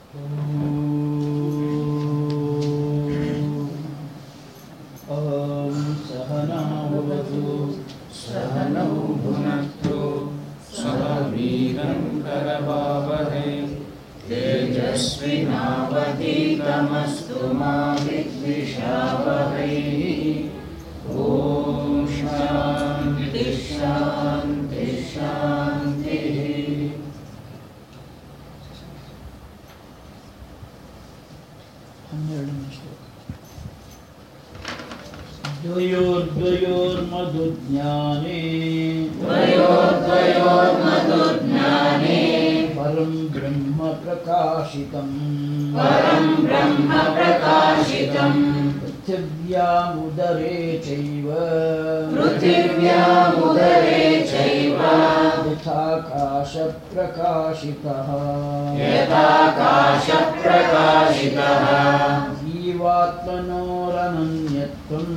ॐ सहनावतु सहनौ भुनक्तु सह वीरं करवावहै तेजस्विनावधीतमस्तु मा विद्विषावहै ॐ शान्ति शान्ति शान्तिः ಹನ್ನೆರಡನೇ ಶ್ಲೋಕ ದ್ವಯೋರ್ದ್ವಯೋರ್ಮಧುಜ್ಞಾನೇ द्वयोर्द्वयोर्मधुज्ञाने परं ब्रह्म प्रकाशितम् परं ब्रह्म प्रकाशितम् पृथिव्यामुदरे चैव पृथिव्यामुदरे चैव यथाकाशप्रकाशितः यथाकाशप्रकाशितः जीवात्मनोरनन्यत्वम्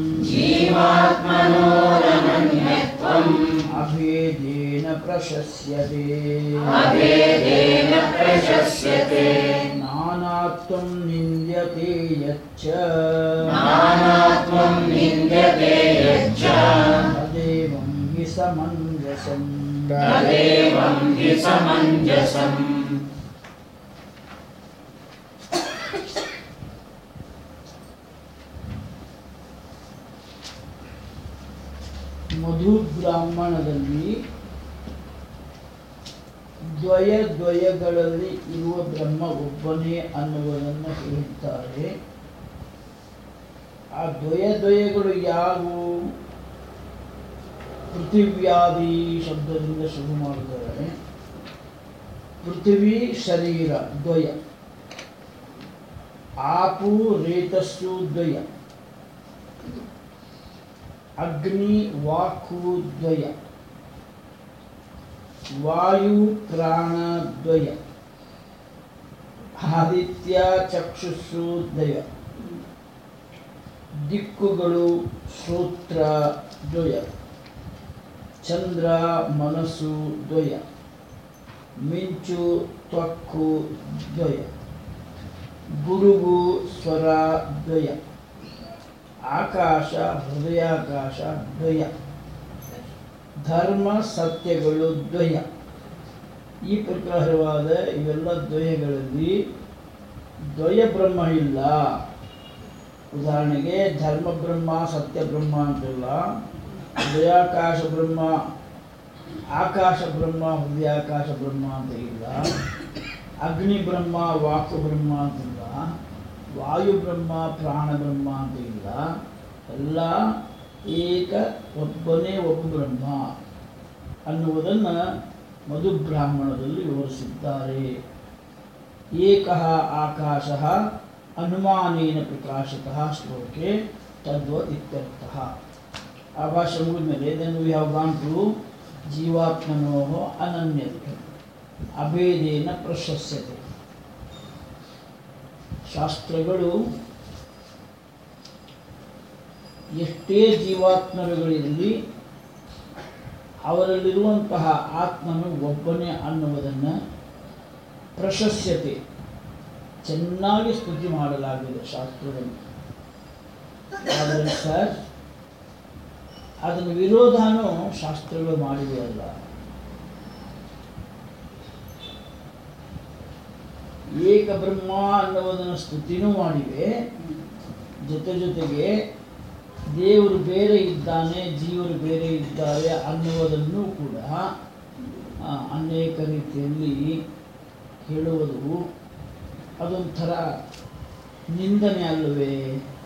जीवात्मनोरनन्यत्वम् अभेदेन प्रशस्यते अभेदेन प्रशस्यते नानात्वं निन्द्यते यच्च नानात्वं निन्द्यते यच्च तदेवं हि समञ्जसम् तदेवं हि समञ्जसम् ಮಧು ಬ್ರಾಹ್ಮಣದಲ್ಲಿ ದ್ವಯ ದ್ವಯಗಳಲ್ಲಿ ಇರುವ ಬ್ರಹ್ಮ ಒಬ್ಬನೇ ಅನ್ನುವುದನ್ನು ಹೇಳುತ್ತಾರೆ ಆ ದ್ವಯ ದ್ವಯಗಳು ಯಾವುವು ಪೃಥಿವ್ಯಾದಿ ಶಬ್ದದಿಂದ ಶುರು ಮಾಡಿದ್ದಾರೆ ಪೃಥಿವಿ ಶರೀರ ದ್ವಯ ಆಪು ರೇತಸ್ಸು ದ್ವಯ ಅಗ್ನಿ ವಾಕು ದ್ವಯ ವಾಯು ಪ್ರಾಣ ದ್ವಯ ಆದಿತ್ಯ ಚಕ್ಷುಸ್ಸು ದ್ವಯ ದಿಕ್ಕುಗಳು ಶ್ರೋತ್ರ ದ್ವಯ ಚಂದ್ರ ಮನಸ್ಸು ದ್ವಯ ಮಿಂಚು ತ್ವಕ್ಕು ದ್ವಯ ಗುರುಗು ಸ್ವರ ದ್ವಯ ಆಕಾಶ ಹೃದಯಾಕಾಶ ದ್ವಯ ಧರ್ಮ ಸತ್ಯಗಳು ದ್ವಯ ಈ ಪ್ರಕಾರವಾದ ಇವೆಲ್ಲ ದ್ವಯಗಳಲ್ಲಿ ದ್ವಯ ಬ್ರಹ್ಮ ಇಲ್ಲ ಉದಾಹರಣೆಗೆ ಧರ್ಮ ಬ್ರಹ್ಮ ಸತ್ಯ ಬ್ರಹ್ಮ ಅಂತಿಲ್ಲ ಹೃದಯಾಕಾಶ ಬ್ರಹ್ಮ ಆಕಾಶ ಬ್ರಹ್ಮ ಹೃದಯಾಕಾಶ ಬ್ರಹ್ಮ ಅಂತ ಇಲ್ಲ ಅಗ್ನಿ ಬ್ರಹ್ಮ ವಾಕು ಬ್ರಹ್ಮ ಅಂತಿಲ್ಲ ವಾಯು ಬ್ರಹ್ಮ ಪ್ರಾಣ ಬ್ರಹ್ಮ ಅಂತ ಇಲ್ಲ ಎಲ್ಲ ಏಕ ಒಬ್ಬನೇ ಒಬ್ಬ ಬ್ರಹ್ಮ ಅನ್ನುವುದನ್ನು ಮಧು ಬ್ರಾಹ್ಮಣದಲ್ಲಿ ವಿವರಿಸಿದ್ದಾರೆ ಏಕಃ ಆಕಾಶ ಅನುಮಾನೇನ ಪ್ರಕಾಶಿತಃ ಶ್ಲೋಕೆ ತದ್ವತ್ ಇತ್ಯರ್ಥಃ ಆ ಭಾಷೆ ಮುಗಿದ್ಮೇಲೆ then we have gone to ಜೀವಾತ್ಮನೋ ಅನನ್ಯತೆ ಅಭೇದೇನ ಪ್ರಶಸ್ಯತೆ ಶಾಸ್ತ್ರಗಳು ಎಷ್ಟೇ ಜೀವಾತ್ಮರುಗಳಿರಲಿ ಅವರಲ್ಲಿರುವಂತಹ ಆತ್ಮನು ಒಬ್ಬನೇ ಅನ್ನುವುದನ್ನು ಪ್ರಶಸ್ಯತೆ ಚೆನ್ನಾಗಿ ಸ್ತುತಿ ಮಾಡಲಾಗಿದೆ ಶಾಸ್ತ್ರದಲ್ಲಿ ಆದರೆ ಸರ್ ಅದನ್ನು ವಿರೋಧನೂ ಶಾಸ್ತ್ರಗಳು ಮಾಡಿವೆಯಲ್ಲ ಏಕ ಬ್ರಹ್ಮ ಅನ್ನುವುದನ್ನು ಸ್ತುತಿನೂ ಮಾಡಿವೆ ಜೊತೆ ಜೊತೆಗೆ ದೇವರು ಬೇರೆ ಇದ್ದಾನೆ ಜೀವರು ಬೇರೆ ಇದ್ದಾರೆ ಅನ್ನುವುದನ್ನು ಕೂಡ ಆ, ಅನೇಕ ರೀತಿಯಲ್ಲಿ ಹೇಳುವುದು ಅದೊಂಥರ ನಿಂದನೆ ಅಲ್ಲವೇ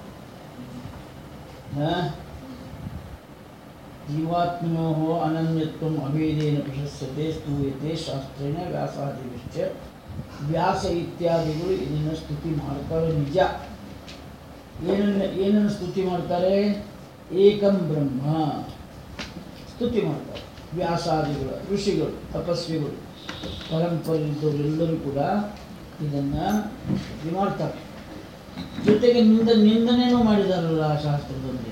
ಹ? ಜೀವಾತ್ಮನೋ ಅನನ್ಯತ್ವಂ ಅಭೇದೇನ ಪ್ರಶಸ್ಯತೆ ಸ್ತೂಯತೆ ಶಾಸ್ತ್ರೇಣ ವ್ಯಾಸಾದಿಶ್ಚ ವ್ಯಾಸ ಇತ್ಯಾದಿಗಳು ಇದನ್ನು ಸ್ತುತಿ ಮಾಡ್ತಾರೆ ನಿಜ ಏನನ್ನ ಏನನ್ನು ಸ್ತುತಿ ಮಾಡ್ತಾರೆ ಏಕಂ ಬ್ರಹ್ಮ ಸ್ತುತಿ ಮಾಡ್ತಾರೆ ವ್ಯಾಸಾದಿಗಳು ಋಷಿಗಳು ತಪಸ್ವಿಗಳು ಪರಂಪರೆಯಿದ್ದವರೆಲ್ಲರೂ ಕೂಡ ಇದನ್ನು ಸ್ತುತಿ ಮಾಡ್ತಾರೆ ಜೊತೆಗೆ ನಿಂದ ನಿಂದನೆನೂ ಮಾಡಿದಾರಲ್ಲ ಆ ಶಾಸ್ತ್ರದಲ್ಲಿ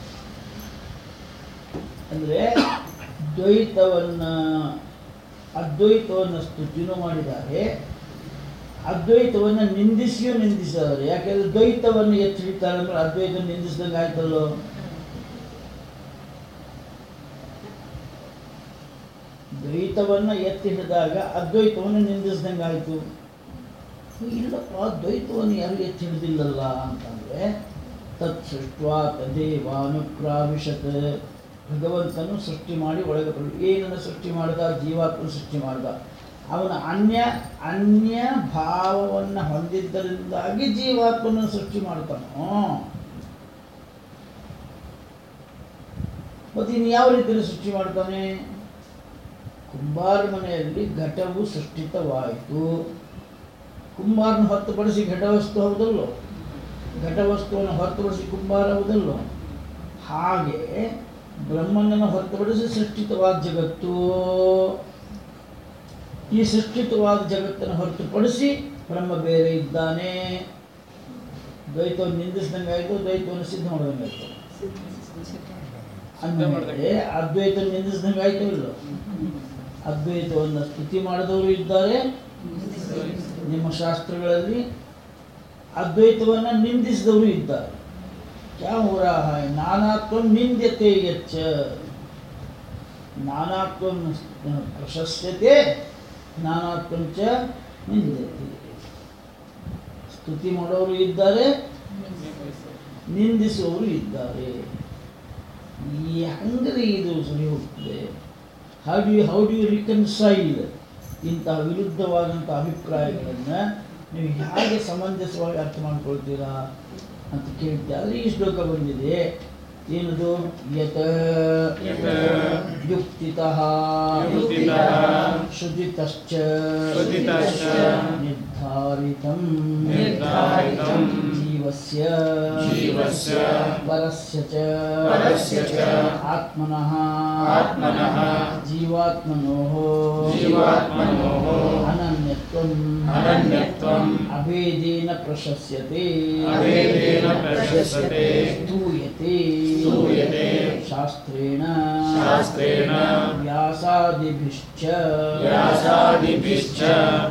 ಅಂದರೆ ದ್ವೈತವನ್ನು ಅದ್ವೈತವನ್ನು ಸ್ತುತಿನೂ ಮಾಡಿದ್ದಾರೆ ಅದ್ವೈತವನ್ನು ನಿಂದಿಸಿಯೂ ನಿಂದಿಸಿದ್ದಾರೆ ಯಾಕೆಂದ್ರೆ ದ್ವೈತವನ್ನು ಎತ್ತಿ ಹಿಡಿತಾರೆ ಅಂದ್ರೆ ಅದ್ವೈತ ನಿಂದಿಸಿದಂಗೆ ಆಯ್ತಲ್ಲೋ ದ್ವೈತವನ್ನು ಎತ್ತಿ ಹಿಡಿದಾಗ ಅದ್ವೈತವನ್ನು ನಿಂದಿಸಿದಂಗೆ ಆಯಿತು ಇಲ್ಲಪ್ಪ ದ್ವೈತವನ್ನು ಯಾರು ಎತ್ತಿ ಹಿಡಿದಿಲ್ಲಲ್ಲ ಅಂತಂದರೆ ತತ್ ಸೃಷ್ಟ್ವಾ ತದೇವಾನುಕ್ರಾವಿಶತ್ ಭಗವಂತನು ಸೃಷ್ಟಿ ಮಾಡಿ ಒಳಗೆ ಬರು ಏನನ್ನು ಸೃಷ್ಟಿ ಮಾಡಿದ ಜೀವಾತ್ಮ ಸೃಷ್ಟಿ ಮಾಡಿದ ಅವನ ಅನ್ಯ ಅನ್ಯ ಭಾವವನ್ನು ಹೊಂದಿದ್ದರಿಂದಾಗಿ ಜೀವಾತ್ಮನ ಸೃಷ್ಟಿ ಮಾಡ್ತಾನೋ ಮತ್ತೆ ಇನ್ನು ಯಾವ ರೀತಿಯಲ್ಲಿ ಸೃಷ್ಟಿ ಮಾಡ್ತಾನೆ ಕುಂಬಾರ ಮನೆಯಲ್ಲಿ ಘಟವು ಸೃಷ್ಟಿತವಾಯಿತು ಕುಂಬಾರನ ಹೊರತುಪಡಿಸಿ ಘಟವಸ್ತು ಹೌದಲ್ಲೋ ಘಟವಸ್ತುವನ್ನು ಹೊರತುಪಡಿಸಿ ಕುಂಬಾರ ಹೌದಲ್ಲೋ ಹಾಗೆ ಬ್ರಹ್ಮನನ್ನು ಹೊರತುಪಡಿಸಿ ಸೃಷ್ಟಿತವಾದ ಜಗತ್ತು ಈ ಸೃಷ್ಟಿತವಾದ ಜಗತ್ತನ್ನು ಹೊರತುಪಡಿಸಿ ಬ್ರಹ್ಮ ಬೇರೆ ಇದ್ದಾನೆ ದ್ವೈತವನ್ನು ನಿಂದಿಸಿದಂಗಾಯಿತು ದ್ವೈತವನ್ನು ಸಿದ್ಧ ಮಾಡಿದಂಗಾಯಿತು ಅಂದಮೇಲೆ ಅದ್ವೈತ ನಿಂದಿಸಿದಂಗಾಯ್ತು ಇಲ್ಲೋ ಅದ್ವೈತವನ್ನು ಸ್ತುತಿ ಮಾಡಿದವರು ಇದ್ದಾರೆ ನಿಮ್ಮ ಶಾಸ್ತ್ರಗಳಲ್ಲಿ ಅದ್ವೈತವನ್ನು ನಿಂದಿಸಿದವರು ಇದ್ದಾರೆ ಕ್ಯಾ ಹೋ ರಹಾ ಹೈ ನಾನಾತ್ವ ನಿಂದ್ಯತೆ ಯಚ್ಚ ನಾನಾತ್ವ ಪ್ರಶಸ್ಯತೆ ನಾನಾತ್ವ ಚ ನಿಂದ್ಯತೆ ಸ್ತುತಿ ಮಾಡೋರು ಇದ್ದಾರೆ ನಿಂದಿಸುವವರು ಇದ್ದಾರೆ ಈ ಹಂಗದೆ ಇದು ಸರಿ ಹೋಗ್ತದೆ how do you how do you reconcile ಇಂತಹ ವಿರುದ್ಧವಾದಂಥ ಅಭಿಪ್ರಾಯಗಳನ್ನು ನೀವು ಹೇಗೆ ಸಮಂಜಸವಾಗಿ ಅರ್ಥ ಮಾಡ್ಕೊಳ್ತೀರಾ ಅಂತ ಕೇಳ್ತೀವಿ ಆದರೆ ಈ ಶ್ಲೋಕ ಬಂದಿದೆ ಏನದು ಯತ ಯತ್ ಯುಕ್ತಿತಃ ಯುಕ್ತಿತಃ ಶ್ರುತಿತಶ್ಚ ಶ್ರುತಿತಶ್ಚ ನಿರ್ಧಾರಿತಂ ನಿರ್ಧಾರಿತಂ ಜೀವಸ್ಯ ಜೀವಸ್ಯ ಪರಸ್ಯ ಚ ಪರಸ್ಯ ಚ ಆತ್ಮನಃ ಆತ್ಮನಃ ಜೀವಾತ್ಮನೋಃ ಜೀವಾತ್ಮನೋಃ ಅನನ್ಯತ್ವಂ ಅನನ್ಯತ್ವಂ ಅಭೇದೇನ ಪ್ರಶಸ್ಯತೆ ಅಭೇದೇನ ಪ್ರಶಸ್ಯತೆ ಸ್ತೂಯತೆ ಸ್ತೂಯತೆ ಶಾಸ್ತ್ರೇಣ ಶಾಸ್ತ್ರೇಣ ವ್ಯಾಸಾದಿಭಿಶ್ಚ ವ್ಯಾಸಾದಿಭಿಶ್ಚ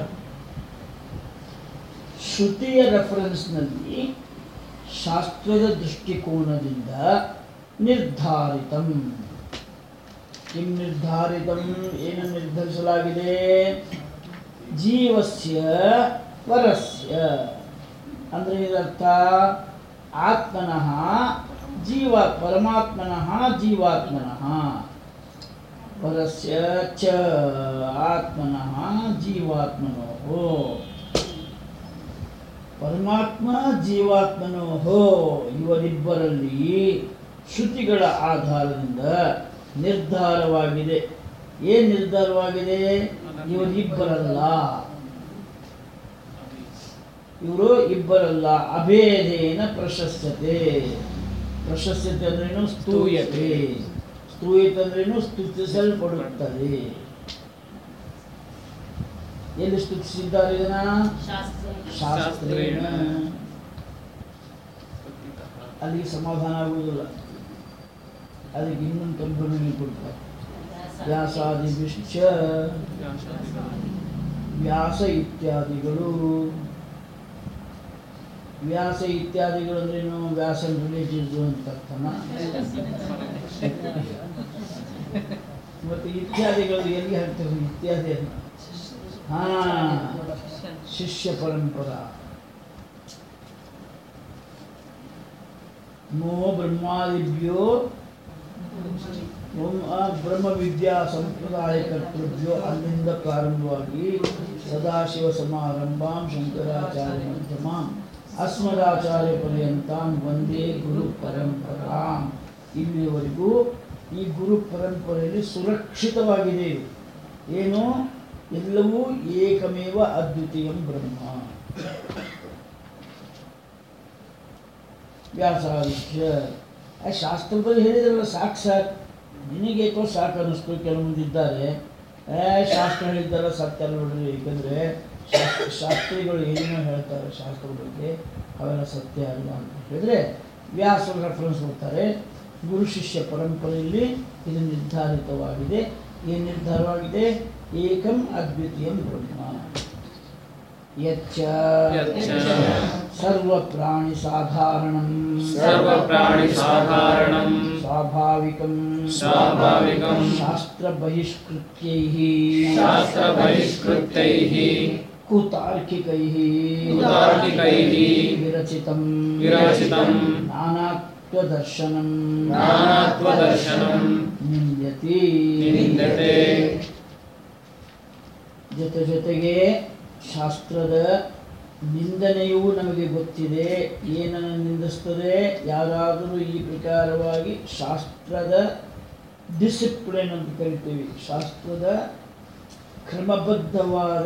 ಶ್ರುತಿಯ ರೆಫರೆನ್ಸ್ನಲ್ಲಿ ಶಾಸ್ತ್ರದ ದೃಷ್ಟಿಕೋನದಿಂದ ನಿರ್ಧಾರಿತಂ ಕಿಂ ನಿರ್ಧಾರಿತಂ ಏನು ನಿರ್ಧರಿಸಲಾಗಿದೆ ಜೀವಸ್ಯ ಪರಸ್ಯ ಅಂದರೆ ಇದರ್ಥ ಆತ್ಮನಃ ಜೀವ ಪರಮಾತ್ಮನಃ ಜೀವಾತ್ಮನಃ ಪರಸ್ಯ ಚ ಆತ್ಮನಃ ಜೀವಾತ್ಮನೋ ಪರಮಾತ್ಮ ಜೀವಾತ್ಮನೋ ಇವರಿಬ್ಬರಲ್ಲಿ ಶ್ರುತಿಗಳ ಆಧಾರದಿಂದ ನಿರ್ಧಾರವಾಗಿದೆ ಏನು ನಿರ್ಧಾರವಾಗಿದೆ ಇವರಿಬ್ಬರಲ್ಲ ಇವರು ಇಬ್ಬರಲ್ಲ ಅಭೇದೇನ ಪ್ರಶಸ್ಯತೆ ಪ್ರಶಸ್ಯತೆ ಅಂದ್ರೇನು ಸ್ತೂಯತೆ ಸ್ತೂಯತೆ ಅಂದ್ರೇನು ಸ್ತುತಿಸಲ್ಪಡುತ್ತದೆ ಎಲ್ಲಿ ಸ್ತುತಿಸಿದ್ದಾರೆ ಇದನ್ನ ಶಾಸ್ತ್ರೇಣ ಅಲ್ಲಿಗೆ ಸಮಾಧಾನ ಆಗುವುದಿಲ್ಲ ಅದಕ್ಕೆ ಇನ್ನೊಂದು ಕಂಪನಿ ಕೊಡ್ತಾರೆ ವ್ಯಾಸಾದಿಭಿಶ್ಚ ವ್ಯಾಸ ಇತ್ಯಾದಿಗಳು ವ್ಯಾಸ ಇತ್ಯಾದಿಗಳು ಅಂದ್ರೇನು ವ್ಯಾಸ ರಿಲೇಟಿವ್ಸ್ ಅಂತ ಅರ್ಥನ ಮತ್ತೆ ಇತ್ಯಾದಿಗಳು ಎಲ್ಲಿ ಹಾಕ್ತಾರೆ ಇತ್ಯಾದಿ ಅಂತ ಹಾ ಶಿಷ್ಯ ಪರಂಪರಾ ನೋ ಬ್ರಹ್ಮಾದಿಭ್ಯೋ ಓಂ ಆ ಬ್ರಹ್ಮ ವಿದ್ಯಾ ಸಂಪ್ರದಾಯ ಕರ್ತೃಭ್ಯೋ ಅಲ್ಲಿಂದ ಪ್ರಾರಂಭವಾಗಿ ಸದಾಶಿವ ಸಮಾರಂಭಾಂ ಶಂಕರಾಚಾರ್ಯ ಮಧ್ಯಮಾಂ ಅಸ್ಮದಾಚಾರ್ಯ ಪರ್ಯಂತಾಂ ಒಂದೇ ಗುರು ಪರಂಪರಾಂ ಇಲ್ಲಿಯವರೆಗೂ ಈ ಗುರು ಪರಂಪರೆಯಲ್ಲಿ ಸುರಕ್ಷಿತವಾಗಿದೆ ಇದು ಏನು ಎಲ್ಲವೂ ಏಕಮೇವ ಅದ್ವಿತೀಯಂ ಬ್ರಹ್ಮ ವ್ಯಾಸಾದಿತ್ಯ ಆ ಶಾಸ್ತ್ರದಲ್ಲಿ ಹೇಳಿದ್ರಲ್ಲ ಸಾಕು ಸಾಕು ನಿನಗೇಕೋ ಸಾಕು ಅನ್ನಿಸ್ತು ಕೆಲವೊಂದಿದ್ದಾರೆ ಏ ಶಾಸ್ತ್ರ ಹೇಳಿದ್ದಾರ ಸತ್ಯ ಅಲ್ಲ ನೋಡ್ರಿ ಏಕೆಂದರೆ ಶಾಸ್ತ್ರ ಶಾಸ್ತ್ರಿಗಳು ಏನೇನೋ ಹೇಳ್ತಾರೆ ಶಾಸ್ತ್ರದ ಬಗ್ಗೆ ಅವೆಲ್ಲ ಸತ್ಯ ಅಲ್ಲ ಅಂತ ಹೇಳಿದ್ರೆ ವ್ಯಾಸ ರೆಫರೆನ್ಸ್ ಕೊಡ್ತಾರೆ ಗುರು ಶಿಷ್ಯ ಪರಂಪರೆಯಲ್ಲಿ ಇದು ನಿರ್ಧಾರಿತವಾಗಿದೆ ಏನು ನಿರ್ಧಾರವಾಗಿದೆ ಏಕಂ ಅದ್ವಿತೀಯಂ ಬ್ರಹ್ಮ ಯಚ್ಚ ಯಚ್ಚ ಸರ್ವಪ್ರಾಣಿ ಸಾಧಾರಣಂ सर्वप्राणिसाधारणं ಸ್ವಾಭಾವಿಕಂ स्वाभाविकं ಶಾಸ್ತ್ರಬಹಿಷ್ಕೃತ್ಯೈಃ शास्त्रबहिष्कृत्यैः ಕುತಾರ್ಕಿಕೈಃ कुतार्किकैः ವಿರಚಿತಂ विरचितं ನಾನಾತ್ವದರ್ಶನಂ नानात्वदर्शनं ನಿಂದ್ಯತಿ निन्दते ಜೊತೆ ಜೊತೆಗೆ ಶಾಸ್ತ್ರದ ನಿಂದನೆಯೂ ನಮಗೆ ಗೊತ್ತಿದೆ ಏನನ್ನು ನಿಂದಿಸ್ತದೆ ಯಾರಾದರೂ ಈ ಪ್ರಕಾರವಾಗಿ ಶಾಸ್ತ್ರದ ಡಿಸಿಪ್ಲಿನ್ ಅಂತ ಕರಿತೀವಿ ಶಾಸ್ತ್ರದ ಕ್ರಮಬದ್ಧವಾದ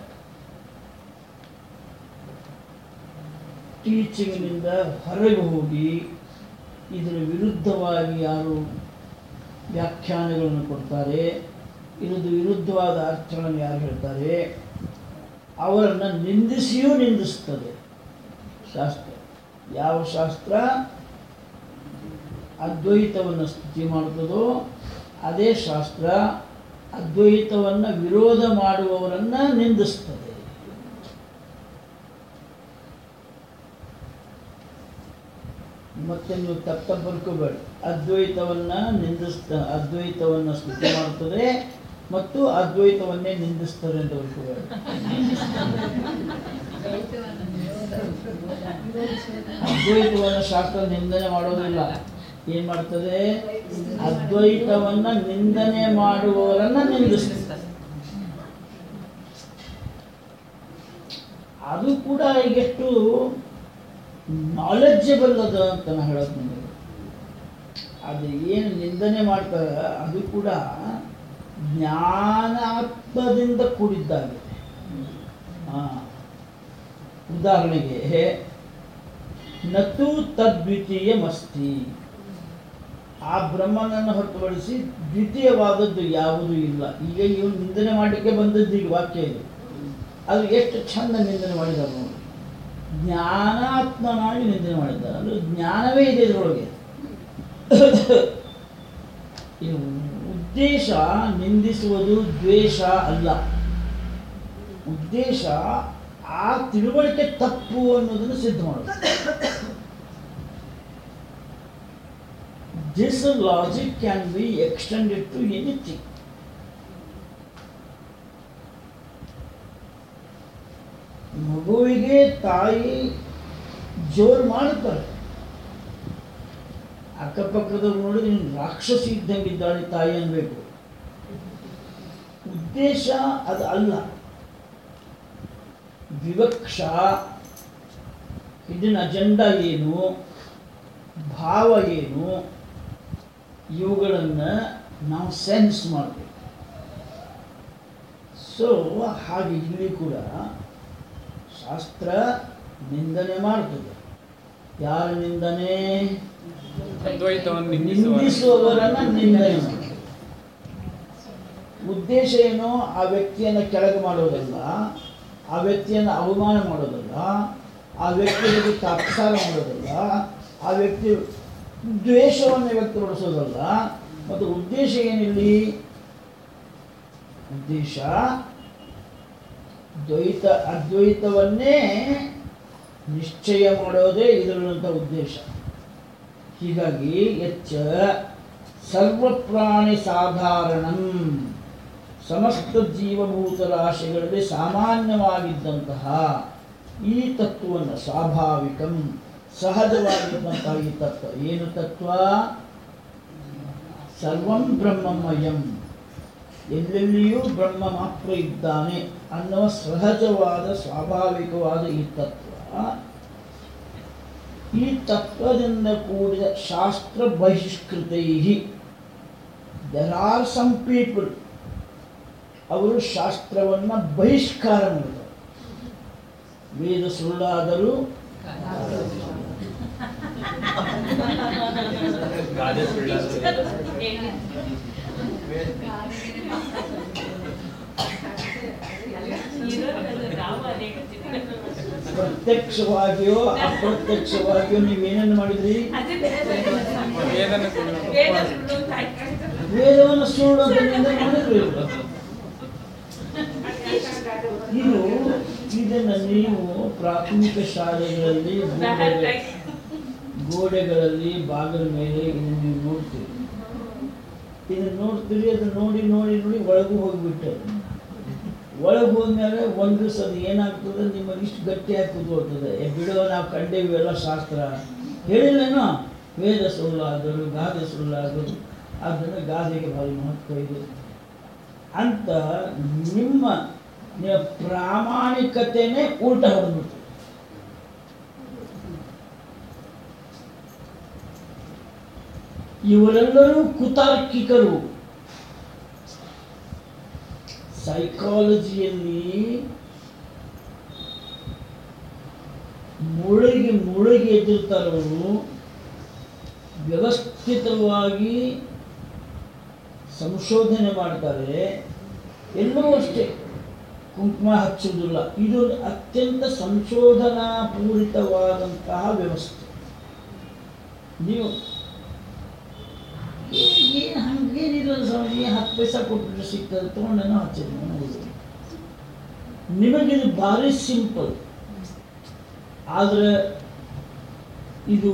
ಟೀಚಿಂಗ್ನಿಂದ ಹೊರಗೆ ಹೋಗಿ ಇದರ ವಿರುದ್ಧವಾಗಿ ಯಾರು ವ್ಯಾಖ್ಯಾನಗಳನ್ನು ಕೊಡ್ತಾರೆ ಇರೋದು ವಿರುದ್ಧವಾದ ಅರ್ಥಗಳನ್ನು ಯಾರು ಹೇಳ್ತಾರೆ ಅವರನ್ನು ನಿಂದಿಸಿಯೂ ನಿಂದಿಸ್ತದೆ ಶಾಸ್ತ್ರ ಯಾವ ಶಾಸ್ತ್ರ ಅದ್ವೈತವನ್ನು ಸ್ತುತಿ ಮಾಡುತ್ತದೋ ಅದೇ ಶಾಸ್ತ್ರ ಅದ್ವೈತವನ್ನು ವಿರೋಧ ಮಾಡುವವರನ್ನು ನಿಂದಿಸ್ತದೆ ಮತ್ತೆ ನೀವು ತಪ್ಪ ಬರ್ಕೋಬೇಡಿ ಅದ್ವೈತವನ್ನ ನಿಂದಿಸ್ತ ಅದ್ವೈತವನ್ನ ಸ್ತುತಿ ಮಾಡುತ್ತದೆ ಮತ್ತು ಅದ್ವೈತವನ್ನೇ ನಿಂದಿಸ್ತಾರೆ ಅಂತ ಬರ್ಕೋಬೇಡಿ ಅದ್ವೈತವನ್ನ ಶಾಸ್ತ್ರ ನಿಂದನೆ ಮಾಡೋದಿಲ್ಲ ಏನ್ ಮಾಡ್ತದೆ ಅದ್ವೈತವನ್ನ ನಿಂದನೆ ಮಾಡುವವರನ್ನ ನಿಂದಿಸ್ತದೆ ಅದು ಕೂಡ ಈಗೆಷ್ಟು ನಾಲೆಡ್ಜಬಲ್ ಅದ ಅಂತ ನಾನು ಹೇಳೋದು ನಿಮಗೆ ಅದು ಏನು ನಿಂದನೆ ಮಾಡ್ತಾರೆ ಅದು ಕೂಡ ಜ್ಞಾನಾತ್ಮದಿಂದ ಕೂಡಿದ್ದಾಗಿದೆ ಹಾ. ಉದಾಹರಣೆಗೆ ನತು ತದ್ವಿತೀಯ ಮಸ್ತಿ ಆ ಬ್ರಹ್ಮನನ್ನು ಹೊರತುಪಡಿಸಿ ದ್ವಿತೀಯವಾದದ್ದು ಯಾವುದೂ ಇಲ್ಲ ಈಗ ಇವನು ನಿಂದನೆ ಮಾಡಲಿಕ್ಕೆ ಬಂದದ್ದು ಈಗ ವಾಕ್ಯ ಇದು ಅದು ಎಷ್ಟು ಚಂದ ನಿಂದನೆ ಮಾಡಿದ್ದಾರೆ ನೋಡಿ ಜ್ಞಾನಾತ್ಮನಾಗಿ ನಿಂದನೆ ಮಾಡಿದ್ದಾರೆ ಅಂದ್ರೆ ಜ್ಞಾನವೇ ಇದೆ ಇದರೊಳಗೆ ಇದು ಉದ್ದೇಶ ನಿಂದಿಸುವುದು ದ್ವೇಷ ಅಲ್ಲ ಉದ್ದೇಶ ಆ ತಿಳುವಳಿಕೆ ತಪ್ಪು ಅನ್ನೋದನ್ನು ಸಿದ್ಧ ಮಾಡೋದು this logic can be extended to anything ಮಗುವಿಗೆ ತಾಯಿ ಜೋರು ಮಾಡ್ತಾರೆ ಅಕ್ಕಪಕ್ಕದವ್ರು ನೋಡಿದ್ರೆ ನೀನು ರಾಕ್ಷಸಿ ಇದ್ದಂಗಿದ್ದಾಳೆ ತಾಯಿ ಅನ್ಬೇಕು ಉದ್ದೇಶ ಅದು ಅಲ್ಲ ವಿವಕ್ಷ ಇದನ್ನ ಅಜೆಂಡಾ ಏನು ಭಾವ ಏನು ಇವುಗಳನ್ನು ನಾವು ಸೆನ್ಸ್ ಮಾಡಬೇಕು ಸೊ ಹಾಗೆ ಇಲ್ಲಿ ಕೂಡ ಶಾಸ್ತ್ರ ನಿಂದನೆ ಮಾಡ್ತದೆ ಯಾರ ನಿಂದನೆ ಅದ್ವೈತವನ್ನು ನಿಂದಿಸುವ ನಿಂದಿಸುವವರನ್ನ ನಿಂದನೆ ಮಾಡ್ತದೆ ಉದ್ದೇಶ ಏನು ಆ ವ್ಯಕ್ತಿಯನ್ನು ಕೆಳಗೆ ಮಾಡೋದಲ್ಲ ಆ ವ್ಯಕ್ತಿಯನ್ನು ಅವಮಾನ ಮಾಡೋದಲ್ಲ ಆ ವ್ಯಕ್ತಿಯಲ್ಲಿ ತಾತ್ಸಾರ ಮಾಡೋದಲ್ಲ ಆ ವ್ಯಕ್ತಿ ದ್ವೇಷವನ್ನು ವ್ಯಕ್ತಪಡಿಸೋದಲ್ಲ ಮತ್ತು ಉದ್ದೇಶ ಏನಿಲ್ಲಿ ಉದ್ದೇಶ ದ್ವೈತ ಅದ್ವೈತವನ್ನೇ ನಿಶ್ಚಯ ಮಾಡೋದೇ ಇದರಲ್ಲಂಥ ಉದ್ದೇಶ ಹೀಗಾಗಿ ಎಚ್ಚ ಸರ್ವಪ್ರಾಣಿ ಸಾಧಾರಣಂ ಸಮಸ್ತ ಜೀವಭೂತ ರಾಶಿಗಳಲ್ಲಿ ಸಾಮಾನ್ಯವಾಗಿದ್ದಂತಹ ಈ ತತ್ವವನ್ನು ಸ್ವಾಭಾವಿಕಂ ಸಹಜವಾಗಿದ್ದಂತಹ ಈ ತತ್ವ ಏನು ತತ್ವ ಸರ್ವಂ ಬ್ರಹ್ಮಮಯಂ ಎಲ್ಲೆಲ್ಲಿಯೂ ಬ್ರಹ್ಮ ಮಾತ್ರ ಇದ್ದಾನೆ ಅನ್ನುವ ಸಹಜವಾದ ಸ್ವಾಭಾವಿಕವಾದ ಈ ತತ್ವ ಈ ತತ್ವದಿಂದ ಕೂಡಿದ ಶಾಸ್ತ್ರ ಬಹಿಷ್ಕೃತೈ ದೆರ್ ಆರ್ ಸಮ್ ಪೀಪಲ್ ಅವರು ಶಾಸ್ತ್ರವನ್ನು ಬಹಿಷ್ಕಾರ ಮಾಡಿದರು ವೇದ ಸುಳ್ಳಾದರೂ ಪ್ರತ್ಯಕ್ಷವಾಗಿಯೋ ಅಪ್ರತ್ಯಕ್ಷವಾಗಿಯೋ ನೀವೇನನ್ನು ಮಾಡಿದ್ರಿ ವೇದವನ್ನು ಸುಳ್ಳು ಅಂತ ನಿಂದನೆ ಮಾಡಿದ್ರು ಇವ್ರು. ಇದು ಇದು ಇದನ್ನು ನೀವು ಪ್ರಾಥಮಿಕ ಶಾಲೆಗಳಲ್ಲಿ ಗೋಡೆಗಳ- ಗೋಡೆಗಳಲ್ಲಿ ಬಾಗಿಲ ಮೇಲೆ ಇದನ್ನು ನೀವು ನೋಡ್ತೀರಿ ಇದನ್ನು ನೋಡ್ತೀರಿ ಅದನ್ನು ನೋಡಿ ನೋಡಿ ನೋಡಿ ಒಳಗೂ ಹೋಗಿಬಿಟ್ಟು ಒಳಗೆ ಹೋದ್ಮೇಲೆ ಒಂದು ದಿವಸ ಅದು ಏನಾಗ್ತದೆ ನಿಮಗೆ ಇಷ್ಟು ಗಟ್ಟಿಯಾಗಿ ಕೂತ್ಕೊಳ್ತದೆ ಏ ಬಿಡುವ ನಾವು ಕಂಡೇವಿ ಎಲ್ಲ ಶಾಸ್ತ್ರ ಹೇಳಿಲ್ಲೇನೋ ವೇದ ಸುಳ್ಳಾದರು ಗಾದೆ ಸುಳ್ಳಾದರು ಆದ್ದರಿಂದ ಗಾದೆಗೆ ಭಾರಿ ಮಹತ್ವ ಇದೆ ಅಂತ ನಿಮ್ಮ ನಿಮ್ಮ ಪ್ರಾಮಾಣಿಕತೆನೇ ಉಲ್ಟ ಹೊಡೆದ್ಬಿಟ್ಟು ಇವರೆಲ್ಲರೂ ಕುತಾರ್ಕಿಕರು ಸೈಕಾಲಜಿಯಲ್ಲಿ ಮುಳುಗಿ ಮುಳುಗಿ ಎದ್ದಿರ್ತಾರವರು ವ್ಯವಸ್ಥಿತವಾಗಿ ಸಂಶೋಧನೆ ಮಾಡ್ತಾರೆ ಎಲ್ಲವೂ ಅಷ್ಟೇ ಕುಂಕುಮ ಹಚ್ಚುವುದಿಲ್ಲ ಇದು ಅತ್ಯಂತ ಸಂಶೋಧನಾ ಪೂರಿತವಾದಂತಹ ವ್ಯವಸ್ಥೆ ನೀವು ಏನು ಹಂಗೇನಿಲ್ಲ ಸ್ವಾಮಿ ಹತ್ತು ಪೈಸಾ ಕೊಟ್ಬಿಟ್ರೆ ಸಿಗ್ತದೆ ತೊಗೊಂಡೇನೋ ಹಚ್ಚಿದ್ರು ಅನ್ನೋದು ನಿಮಗಿದು ಭಾರಿ ಸಿಂಪಲ್ ಆದರೆ ಇದು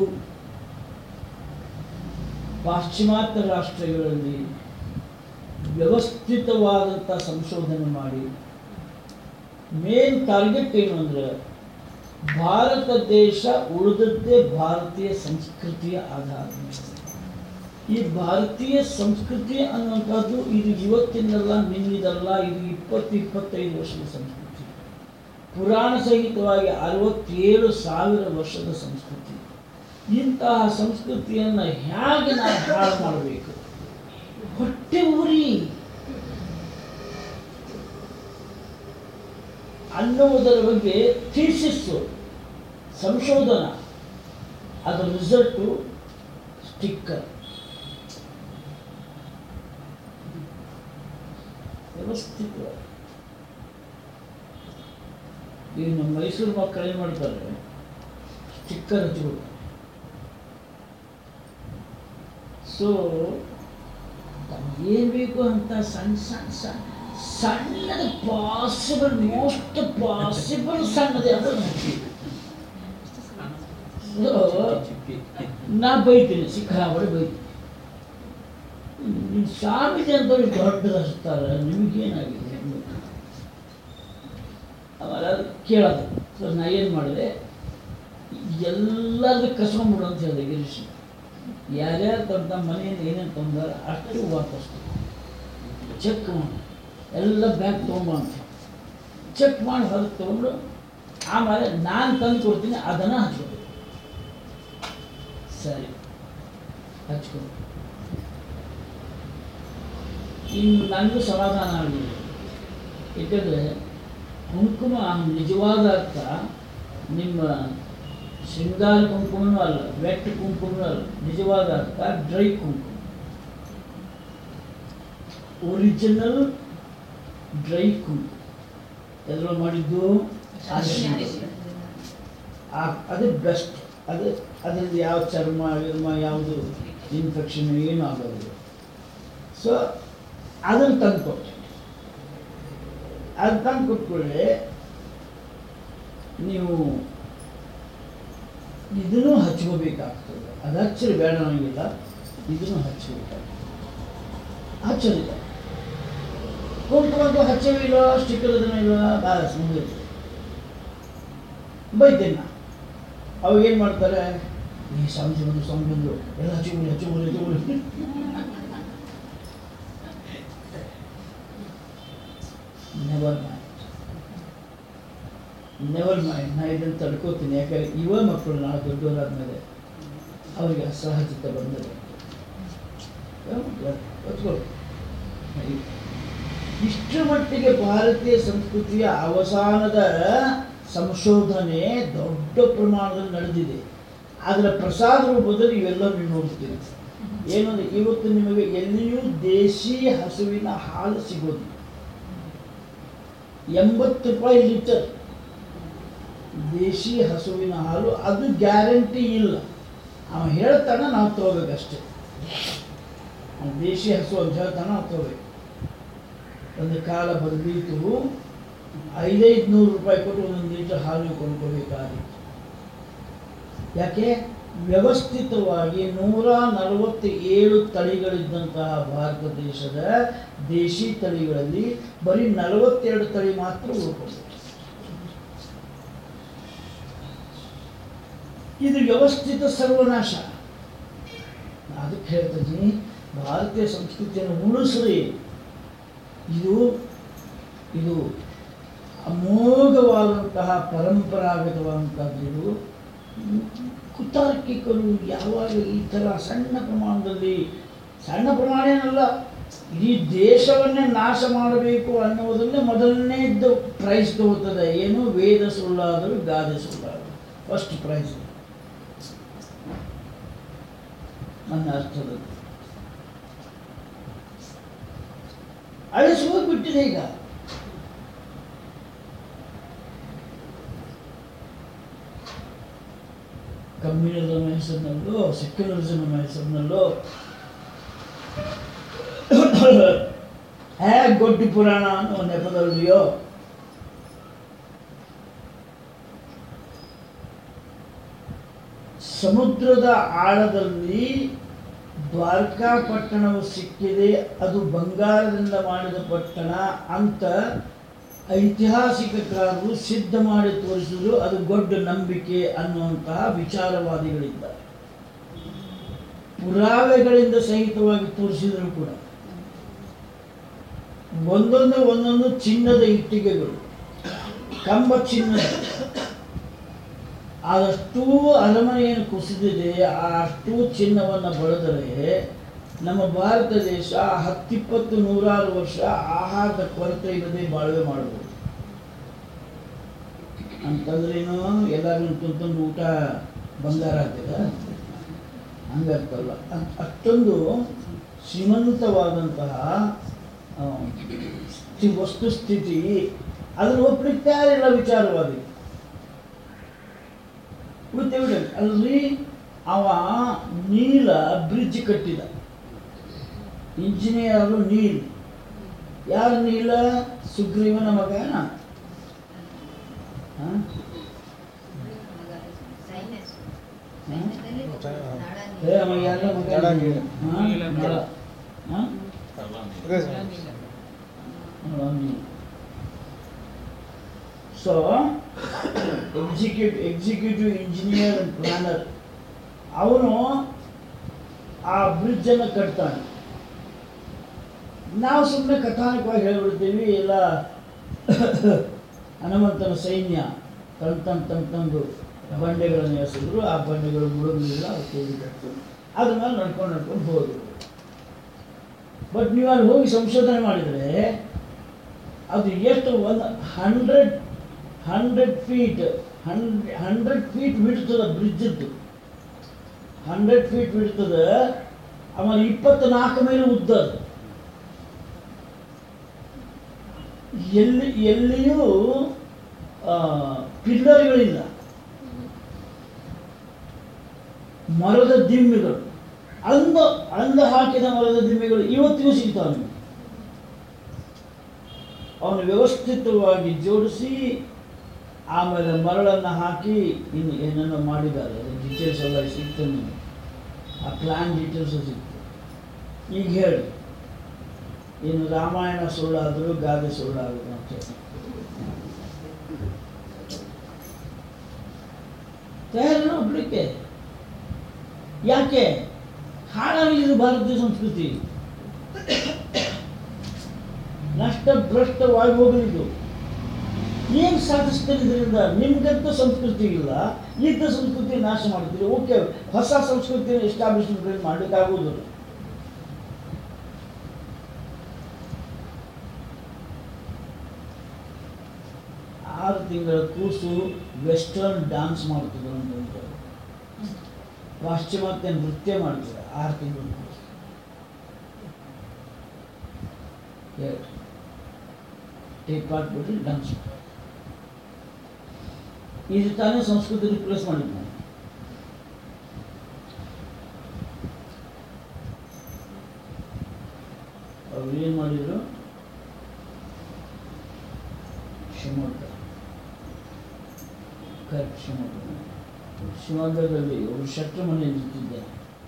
ಪಾಶ್ಚಿಮಾತ್ಯ ರಾಷ್ಟ್ರಗಳಲ್ಲಿ ವ್ಯವಸ್ಥಿತವಾದಂಥ ಸಂಶೋಧನೆ ಮಾಡಿ ಮೇನ್ ಟಾರ್ಗೆಟ್ ಏನು ಅಂದರೆ ಭಾರತ ದೇಶ ಉಳಿದದ್ದೇ ಭಾರತೀಯ ಸಂಸ್ಕೃತಿಯ ಆಧಾರ ಈ ಭಾರತೀಯ ಸಂಸ್ಕೃತಿ ಅನ್ನುವಂಥದ್ದು ಇದು ಇವತ್ತಿನಲ್ಲ ನಿನ್ನಿದಲ್ಲ ಇದು ಇಪ್ಪತ್ತು ಇಪ್ಪತ್ತೈದು ವರ್ಷದ ಸಂಸ್ಕೃತಿ ಪುರಾಣ ಸಹಿತವಾಗಿ ಅರವತ್ತೇಳು ಸಾವಿರ ವರ್ಷದ ಸಂಸ್ಕೃತಿ ಇಂತಹ ಸಂಸ್ಕೃತಿಯನ್ನು ಹೇಗೆ ನಾವು ಹಾಳು ಮಾಡಬೇಕು ಹೊಟ್ಟೆ ಉರಿ ಅನ್ನುವುದರ ಬಗ್ಗೆ ಥೀಸಿಸ್ಸು ಸಂಶೋಧನಾ ಅದರ ರಿಸಲ್ಟು ಸ್ಟಿಕ್ಕರ್ ವ್ಯವಸ್ಥಿತವಾಗಿ ಈಗ ನಮ್ಮ ಮೈಸೂರು ಮಕ್ಕಳು ಏನು ಮಾಡ್ತಾರೆ ಸ್ಟಿಕ್ಕರ್ ಹಚ್ಕೊಳ್ತಾರೆ ಸೊ ಏನು ಬೇಕು ಅಂತ ಸಣ್ಣ ಸಣ್ಣ ಸಣ್ಣ ಸಣ್ಣದ ಪಾಸಿಬಲ್ ಮೋಸ್ಟ್ ಪಾಸಿಬಲ್ ಸಣ್ಣದೇ ಅದನ್ನು ಹಚ್ಚಿ So, ನಾ ಬೈತೀನಿ ಸಿಕ್ಕಾಬಡಿ ಬೈತೀನಿ ನಿಮ್ಮ ಸ್ವಾಮೀಜಿ ಅಂತವ್ರಿಗೆ ದೊಡ್ಡದು ಹಚ್ತಾರೆ ನಿಮಗೇನಾಗಿದೆ ಆಮೇಲೆ ಅದು ಕೇಳೋದು ಸೊ ನಾ ಏನು ಮಾಡಿದೆ ಎಲ್ಲರದ್ದು ಕಸ್ಕೊಂಬಿಡು ಅಂತ ಹೇಳಿದೆ ಗಿರೀಶ್ ಯಾರ್ಯಾರು ತಮ್ಮ ತಮ್ಮ ಮನೆಯಿಂದ ಏನೇನು ತಂದಾರ ಅಷ್ಟು ವಾಪಸ್ ಚೆಕ್ ಮಾಡಿ ಎಲ್ಲ ಬ್ಯಾಗ್ ತೊಗೊಂಬ ಅಂತ ಚೆಕ್ ಮಾಡಿ ಹೊರಗೆ ತೊಗೊಂಡು ಆಮೇಲೆ ನಾನು ತಂದು ಕೊಡ್ತೀನಿ ಅದನ್ನು ಹಚ್ಕೊಬೇಕು ಸರಿ ಹಚ್ಕೊ ಇನ್ನು ನನಗೂ ಸಮಾಧಾನ ಆಗಲಿಲ್ಲ ಏಕೆಂದರೆ ಕುಂಕುಮ ನಿಜವಾದ ಅರ್ಥ ನಿಮ್ಮ ಶೃಂಗಾರ ಕುಂಕುಮನೂ ಅಲ್ಲ ವೆಟ್ ಕುಂಕುಮನೂ ಅಲ್ಲ ನಿಜವಾದ ಅರ್ಥ ಡ್ರೈ ಕುಂಕುಮ ಒರಿಜಿನಲ್ ಡ್ರೈ ಕುಂಕುಮ ಎಲ್ಲರೂ ಮಾಡಿದ್ದು ಅರಿಶಿನ. ಆ- ಅದು ಬೆಸ್ಟ್ ಅದು ಅದರಲ್ಲಿ ಯಾವ ಚರ್ಮ ಗಿರ್ಮ ಯಾವುದು ಇನ್ಫೆಕ್ಷನ್ ಏನೂ ಆಗೋದಿಲ್ಲ ಸೊ ಅದನ್ನು ತಂದು ಕೊಟ್ಟೆ ಅದು ತಂದು ಕೊಟ್ಕೊಳ್ಳಿ ನೀವು ಇದನ್ನು ಹಚ್ಕೋಬೇಕಾಗ್ತದೆ ಅದು ಹಚ್ಚಲು ಬೇಡ ಅನ್ನೋಂಗಿಲ್ಲ ಇದನ್ನು ಹಚ್ಕೋಬೇಕಾಗ್ತದೆ ಹಚ್ಚಲಿಲ್ಲ ಕುಂಕುಮದ್ದು ಹಚ್ಚವಿಲ್ಲ ಸ್ಟಿಕ್ಕರ್ ಅದನ್ನ ಇಲ್ಲ ಬಾಳ ಮುಗಿದು ಬೈತೇನೆ ನಾ ಅವಾಗ ಏನು ಮಾಡ್ತಾರೆ ಈ ಸ್ವಾಮೀಜಿ ಬಂದು ಸ್ವಾಮಿ ಬಂದು ಎಲ್ಲ ಹಚ್ಚಿಕೊಳ್ಳಿ ಹಚ್ಚಿಕೊಳ್ಳಿ ಹಚ್ಚಿಕೊಳ್ಳಿ ನೆವರ್ ಮೈಂಡ್ ನೆವರ್ ಮೈಂಡ್ ನಾ ಇದನ್ನು ತಡ್ಕೋತೀನಿ ಯಾಕಂದ್ರೆ ಇವ ಮಕ್ಕಳು ನಾವು ದೊಡ್ಡವರಾದ್ಮೇಲೆ ಅವರಿಗೆ ಅಸಹಜಿತ ಬಂದರೆ ಹಚ್ಕೊಳ್ಳಿ ಇಷ್ಟರ ಮಟ್ಟಿಗೆ ಭಾರತೀಯ ಸಂಸ್ಕೃತಿಯ ಅವಸಾನದ ಸಂಶೋಧನೆ ದೊಡ್ಡ ಪ್ರಮಾಣದಲ್ಲಿ ನಡೆದಿದೆ ಅದರ ಪ್ರಸಾದ ರೂಪದಲ್ಲಿ ಇವೆಲ್ಲ ನೀವು ನೋಡ್ತೀರಿ ಏನಂದ್ರೆ ಇವತ್ತು ನಿಮಗೆ ಎಲ್ಲಿಯೂ ದೇಶಿ ಹಸುವಿನ ಹಾಲು ಸಿಗೋದಿಲ್ಲ ಎಂಬತ್ತು ರೂಪಾಯಿ ಲೀಟರ್ ದೇಶಿ ಹಸುವಿನ ಹಾಲು ಅದು ಗ್ಯಾರಂಟಿ ಇಲ್ಲ ಅವ ಹೇಳ್ತಾನೆ ನಾವು ತಗೋಬೇಕಷ್ಟೇ ಅವ್ನು ದೇಶಿ ಹಸು ಅಂತ ಹೇಳ್ತಾನೆ ನಾವು ತಗೋಬೇಕು ಒಂದು ಕಾಲ ಬಂದೀತು ಐದೈದು ನೂರು ರೂಪಾಯಿ ಕೊಟ್ಟು ಒಂದೊಂದು ಲೀಟರ್ ಹಾಲು ಕೊಂಡ್ಕೋಬೇಕಾಗಿತ್ತು ಯಾಕೆ ವ್ಯವಸ್ಥಿತವಾಗಿ ನೂರ ನಲವತ್ತೇಳು ತಳಿಗಳಿದ್ದಂತಹ ಭಾರತ ದೇಶದ ದೇಶಿ ತಳಿಗಳಲ್ಲಿ ಬರೀ ನಲವತ್ತೆರಡು ತಳಿ ಮಾತ್ರ ಉಳ್ಕೊಂಡು ಇದು ವ್ಯವಸ್ಥಿತ ಸರ್ವನಾಶ ಅದಕ್ಕೆ ಹೇಳ್ತೀನಿ ಭಾರತೀಯ ಸಂಸ್ಕೃತಿಯನ್ನು ಉಳಿಸ್ರಿ ಇದು ಇದು ಅಮೋಘವಾದಂತಹ ಪರಂಪರಾಗತವಾದಂಥದ್ದು ಇದು ಕುತಾರ್ಕಿಕರು ಯಾವಾಗ ಈ ಥರ ಸಣ್ಣ ಪ್ರಮಾಣದಲ್ಲಿ ಸಣ್ಣ ಪ್ರಮಾಣ ಏನಲ್ಲ ಇಡೀ ದೇಶವನ್ನೇ ನಾಶ ಮಾಡಬೇಕು ಅನ್ನೋದನ್ನೇ ಮೊದಲನೇದ್ದು ಪ್ರೈಸ್ ತಗೋತದೆ ಏನು ವೇದ ಸುಳ್ಳಾದರೂ ಗಾದೆ ಸುಳ್ಳಾದರೂ ಫಸ್ಟ್ ಪ್ರೈಸ್ ನನ್ನ ಅರ್ಥದಲ್ಲಿ ಅಳಿಸಿ ಹೋಗ್ಬಿಟ್ಟಿದೆ ಈಗ ಕಮ್ಯುನಿಸಮ್ ಹೆಸರಿನಲ್ಲೋ ಸೆಕ್ಯುಲರಿಸಮ್ ಹೆಸರಿನಲ್ಲೋ ಹೇ ಗೊಡ್ಡಿ ಪುರಾಣ ಅನ್ನೋ ನೆಪದಲ್ಲಿಯೋ ಸಮುದ್ರದ ಆಳದಲ್ಲಿ ದ್ವಾರಕಾ ಪಟ್ಟಣವು ಸಿಕ್ಕಿದೆ ಅದು ಬಂಗಾರದಿಂದ ಮಾಡಿದ ಪಟ್ಟಣ ಅಂತ ಐತಿಹಾಸಿಕಕಾರರು ಸಿದ್ಧ ಮಾಡಿ ತೋರಿಸಿದ್ರು ಅದು ದೊಡ್ಡ ನಂಬಿಕೆ ಅನ್ನುವಂತಹ ವಿಚಾರವಾದಿಗಳಿದ್ದಾರೆ ಪುರಾವೆಗಳಿಂದ ಸಹಿತವಾಗಿ ತೋರಿಸಿದ್ರು ಕೂಡ ಒಂದೊಂದು ಒಂದೊಂದು ಚಿನ್ನದ ಇಟ್ಟಿಗೆಗಳು ಕಂಬ ಚಿನ್ನದ ಆದಷ್ಟು ಅರಮನೆಯನ್ನು ಕುಸಿದಿದೆ ಆ ಅಷ್ಟು ಚಿನ್ನವನ್ನು ಬಳದರೆ ನಮ್ಮ ಭಾರತ ದೇಶ ಹತ್ತಿಪ್ಪತ್ತು ನೂರಾರು ವರ್ಷ ಆಹಾರದ ಕೊರತೆ ಇಲ್ಲದೆ ಬಾಳ್ವೆ ಮಾಡ್ಬೋದು ಅಂತಂದ್ರೇನು ಎಲ್ಲರೂ ತುಂತಂದು ಊಟ ಬಂಗಾರ ಆಗ್ತದ ಹಂಗರ್ತಲ್ಲ ಅ- ಅಷ್ಟೊಂದು ಶ್ರೀಮಂತವಾದಂತಹ ಆ, ಸ್ಥಿ- ವಸ್ತುಸ್ಥಿತಿ ಅದನ್ನು ಒಪ್ಲಿಕ್ಕೆ ತಯಾರಿಲ್ಲ ವಿಚಾರವಾದಿ ವಿತ್ ಎವಿಡೆನ್ಸ್ ಅಲ್ರಿ ಅವ ನೀಲ ಬ್ರಿಡ್ಜ್ ಕಟ್ಟಿದ ಇಂಜಿನಿಯರ್ ನೀಲ್ ಯಾರು ನೀಲ ಸುಗ್ರೀವನ ಮಗನ ಹ? ಏ ಅವ ಯಾರ ಮಗ ನಳ ನೀಲ. ಹ? ನೀಲ ನಳ. ಹ? ಅದೇ sir. So executive executive engineer and planner ಅವನು ಆ ಬ್ರಿಡ್ಜನ್ನು ಕಟ್ತಾನೆ ನಾವು ಸುಮ್ಮನೆ ಕಥಾನಕವಾಗಿ ಹೇಳ್ಬಿಡ್ತೀವಿ ಎಲ್ಲ ಹನುಮಂತನ ಸೈನ್ಯ ತನ್ ತನ್ ತನ್ ತಂದು ಬಂಡೆಗಳನ್ನು ಎಸೆದ್ರು ಆ ಬಂಡೆಗಳು ಮುಳುಗಲಿಲ್ಲ ಅದಕ್ಕೆ ಕಟ್ಟು ಅದ್ರ ಮೇಲೆ ನಡ್ಕೊಂಡು ನಡ್ಕೊಂಡು ಹೋದರು ಬಟ್ ನೀವು ಅಲ್ಲಿ ಹೋಗಿ ಸಂಶೋಧನೆ ಮಾಡಿದರೆ ಅದು ಎಷ್ಟು ಒಂದು hundred hundred feet hundred feet ಬಿಡ್ತದ ಬ್ರಿಡ್ಜದ್ದು ಹಂಡ್ರೆಡ್ ಫೀಟ್ ಬಿಡ್ತದ ಆಮೇಲೆ ಇಪ್ಪತ್ನಾಲ್ಕು ಮೈಲು ಉದ್ದ ಅದು. ಎಲ್ಲಿ ಎಲ್ಲಿಯೂ ಪಿಲ್ಲರ್ಗಳಿಲ್ಲ ಮರದ ದಿಮ್ಮಿಗಳು ಅಂದ ಅಂದ ಹಾಕಿದ ಮರದ ದಿಮ್ಮಿಗಳು ಇವತ್ತಿಗೂ ಸಿಗ್ತಾವೆ ನಿಮಗೆ ಅವನು ವ್ಯವಸ್ಥಿತವಾಗಿ ಜೋಡಿಸಿ ಆಮೇಲೆ ಮರಳನ್ನು ಹಾಕಿ ಇನ್ನು ಏನೇನೋ ಮಾಡಿದ್ದಾರೆ ಅದ್ರ ಡೀಟೇಲ್ಸ್ ಎಲ್ಲ ಸಿಗ್ತದೆ ನಿಮಗೆ ಆ ಪ್ಲ್ಯಾನ್ ಡೀಟೇಲ್ಸ್ ಸಿಗ್ತದೆ ಈಗ ಹೇಳಿ ಇನ್ನು ರಾಮಾಯಣ ಸುಳ್ಳಾದರೂ ಗಾದೆ ಸುಳ್ಳಾಗುತ್ತೆ ಅಂತ ಹೇಳಿ ತಯಾರಿನ ಒಬ್ಲಿಕ್ಕೆ ಯಾಕೆ ಹಾಳಾಗಿದೆ ಭಾರತೀಯ ಸಂಸ್ಕೃತಿ ನಷ್ಟ ಭ್ರಷ್ಟವಾಗಿ ಹೋಗಲಿದ್ದು ಏನು ಸಾಧಿಸ್ತೀರಿ ಇದರಿಂದ ನಿಮ್ಗಂತ ಸಂಸ್ಕೃತಿ ಇಲ್ಲ ಇದ್ದ ಸಂಸ್ಕೃತಿ ನಾಶ ಮಾಡ್ತೀರಿ ಓಕೆ ಹೊಸ ಸಂಸ್ಕೃತಿಯನ್ನು ಎಸ್ಟಾಬ್ಲಿಷ್ಮೆಂಟ್ ಮಾಡಲಿಕ್ಕಾಗುವುದಿಲ್ಲ ಆರು ತಿಂಗಳ ಕೂಸು ವೆಸ್ಟರ್ನ್ ಡ್ಯಾನ್ಸ್ ಮಾಡ್ತಿದ್ರು ಅಂತ ಪಾಶ್ಚಿಮಾತ್ಯ ನೃತ್ಯ ಮಾಡ್ತಿದ್ರು ಆರು ತಿಂಗಳ ಕೂಸು ಎರಡು ಟೇಕ್ ಪಾರ್ಟ್ ಬಿಟ್ಟು ಡ್ಯಾನ್ಸ್ ಇದು ತಾನೇ ಸಂಸ್ಕೃತಿ ರಿಪ್ಲೇಸ್ ಮಾಡಿದ್ದು ನಾನು ಅವ್ರು ಏನು ಮಾಡಿದ್ರು ಶಂಭು ಕರೆಕ್ಟ್ ಶಿವಮೊಗ್ಗ ಶಿವಮೊಗ್ಗದಲ್ಲಿ ಒಂದು ಶೆಟ್ರ ಮನೆಯಲ್ಲಿ ಇರ್ತಿದ್ದೆ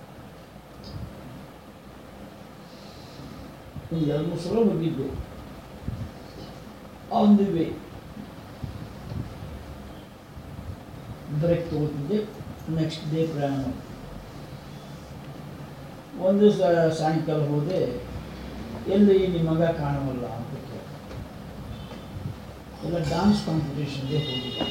ಒಂದು ಎರಡು ಮೂರು ಸಲ ಹೋಗಿದ್ದು ಆನ್ ದಿ ವೇ ಬ್ರೇಕ್ ತಗೋತಿದ್ದೆ ನೆಕ್ಸ್ಟ್ ಡೇ ಪ್ರಯಾಣ ಮಾಡ್ತಿದ್ದೆ. ಒಂದು ಸ- ಸಾಯಂಕಾಲ ಹೋದೆ ಎಲ್ಲಿ ನಿಮ್ಮ ಮಗ ಕಾಣವಲ್ಲ ಅಂತ ಕೇಳ್ದೆ. ಎಲ್ಲ ಡಾನ್ಸ್ ಕಾಂಪಿಟೇಷನ್ಗೆ ಹೋಗಿದ್ದೆ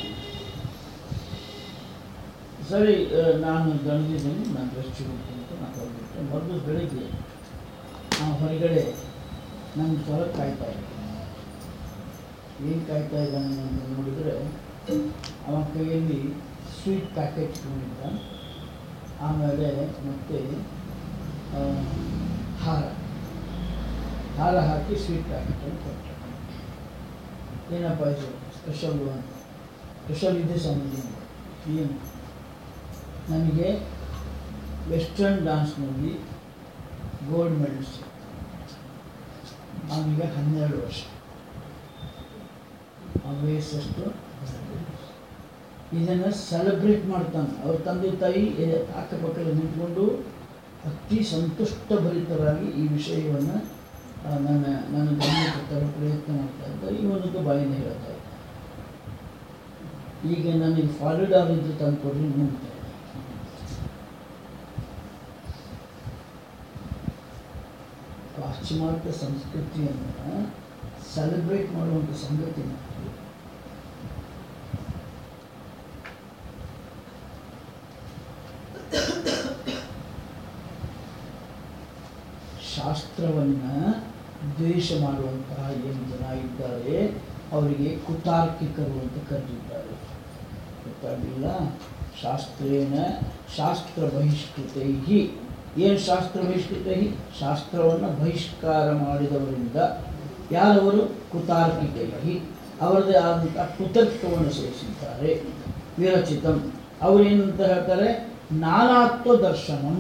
ಸರಿ ಆ, ನಾನು ದಣಿದಿದ್ದೀನಿ ನಾನು ರೆಸ್ಟ್ ಅಂತ ನಾನು ಹೋಗ್ಬಿಟ್ಟೆ ಮೊದಲು ಬೆಳಿಗ್ಗೆ ನಾವು ಹೊರಗಡೆ ನನ್ನ ಸ್ವರ ಕಾಯ್ತಾ ಇದ್ದೆ ಏನು ಕಾಯ್ತಾ ಇದ್ದಾನೆ ಅಂತ ನೋಡಿದರೆ ಅವನ ಕೈಯಲ್ಲಿ ಸ್ವೀಟ್ ಪ್ಯಾಕೆಟ್ ಇಟ್ಕೊಂಡಿದ್ದ ಆಮೇಲೆ ಮತ್ತೆ ಆ, ಹಾರ ಹಾರ ಹಾಕಿ ಸ್ವೀಟ್ ಪ್ಯಾಕೆಟ್ ಅಂತ ಕೊಟ್ಟ ಏನಪ್ಪ ಇದು ಸ್ಪೆಷಲ್ ಅಂತ ಸ್ಪೆಷಲ್ ಇದೆ ಸ್ವಾಮೀಜಿ ಅಂತ. ಏನು ನನಗೆ ವೆಸ್ಟರ್ನ್ ಡ್ಯಾನ್ಸ್ನಲ್ಲಿ ಗೋಲ್ಡ್ ಮೆಡಲ್ಸ್ ಅವನಿಗೆ ಹನ್ನೆರಡು ವರ್ಷ ಆ ವಯಸ್ಸಷ್ಟು ಇದನ್ನು ಸೆಲೆಬ್ರೇಟ್ ಮಾಡ್ತಾನೆ ಅವ್ರ ತಂದೆ ತಾಯಿ ಎ- ಅಕ್ಕಪಕ್ಕದಲ್ಲಿ ನಿಂತ್ಕೊಂಡು ಅತಿ ಸಂತುಷ್ಟಭರಿತರಾಗಿ ಈ ವಿಷಯವನ್ನು ಆ, ನನ್ನ ನನ್ನ ಗಮನಕ್ಕೆ ತರೋ ಪ್ರಯತ್ನ ಮಾಡ್ತಾ ಇದ್ದಾರೆ ಇವನದ್ದು ಬಾಯಿನ ಹೇಳ್ತಾ ಇದ್ದ ಈಗ ನನಗೆ ಫಾರಿಡ್ ಆಗಿದ್ದು ತಂದು ಕೊಡ್ರಿ ನೋಡ್ತಾ ಇದ್ದೆ ಪಾಶ್ಚಿಮಾತ್ಯ ಸಂಸ್ಕೃತಿಯನ್ನು ಸೆಲೆಬ್ರೇಟ್ ಮಾಡುವಂಥ ಸಂಗತಿ ನಾವು. ಶಾಸ್ತ್ರವನ್ನು ದ್ವೇಷ ಮಾಡುವಂತಹ ಏನು ಜನ ಇದ್ದಾರೆ ಅವರಿಗೆ ಕುತಾರ್ಕಿಕರು ಅಂತ ಕರೆದಿದ್ದಾರೆ ಗೊತ್ತಾಗಲಿಲ್ಲ ಶಾಸ್ತ್ರೇನ ಶಾಸ್ತ್ರ ಬಹಿಷ್ಕೃತೈ ಏನು ಶಾಸ್ತ್ರ ಬಹಿಷ್ಕೃತೈ ಶಾಸ್ತ್ರವನ್ನು ಬಹಿಷ್ಕಾರ ಮಾಡಿದವರಿಂದ ಯಾರವರು ಕುತಾರ್ಕಿಕೈ ಅವರದೇ ಆದಂಥ ಕುತರ್ಕವನ್ನು ಸೇರಿಸಿದ್ದಾರೆ ವಿರಚಿತಂ ಅವರೇನಂತ ಹೇಳ್ತಾರೆ ನಾನಾತ್ವ ದರ್ಶನಂ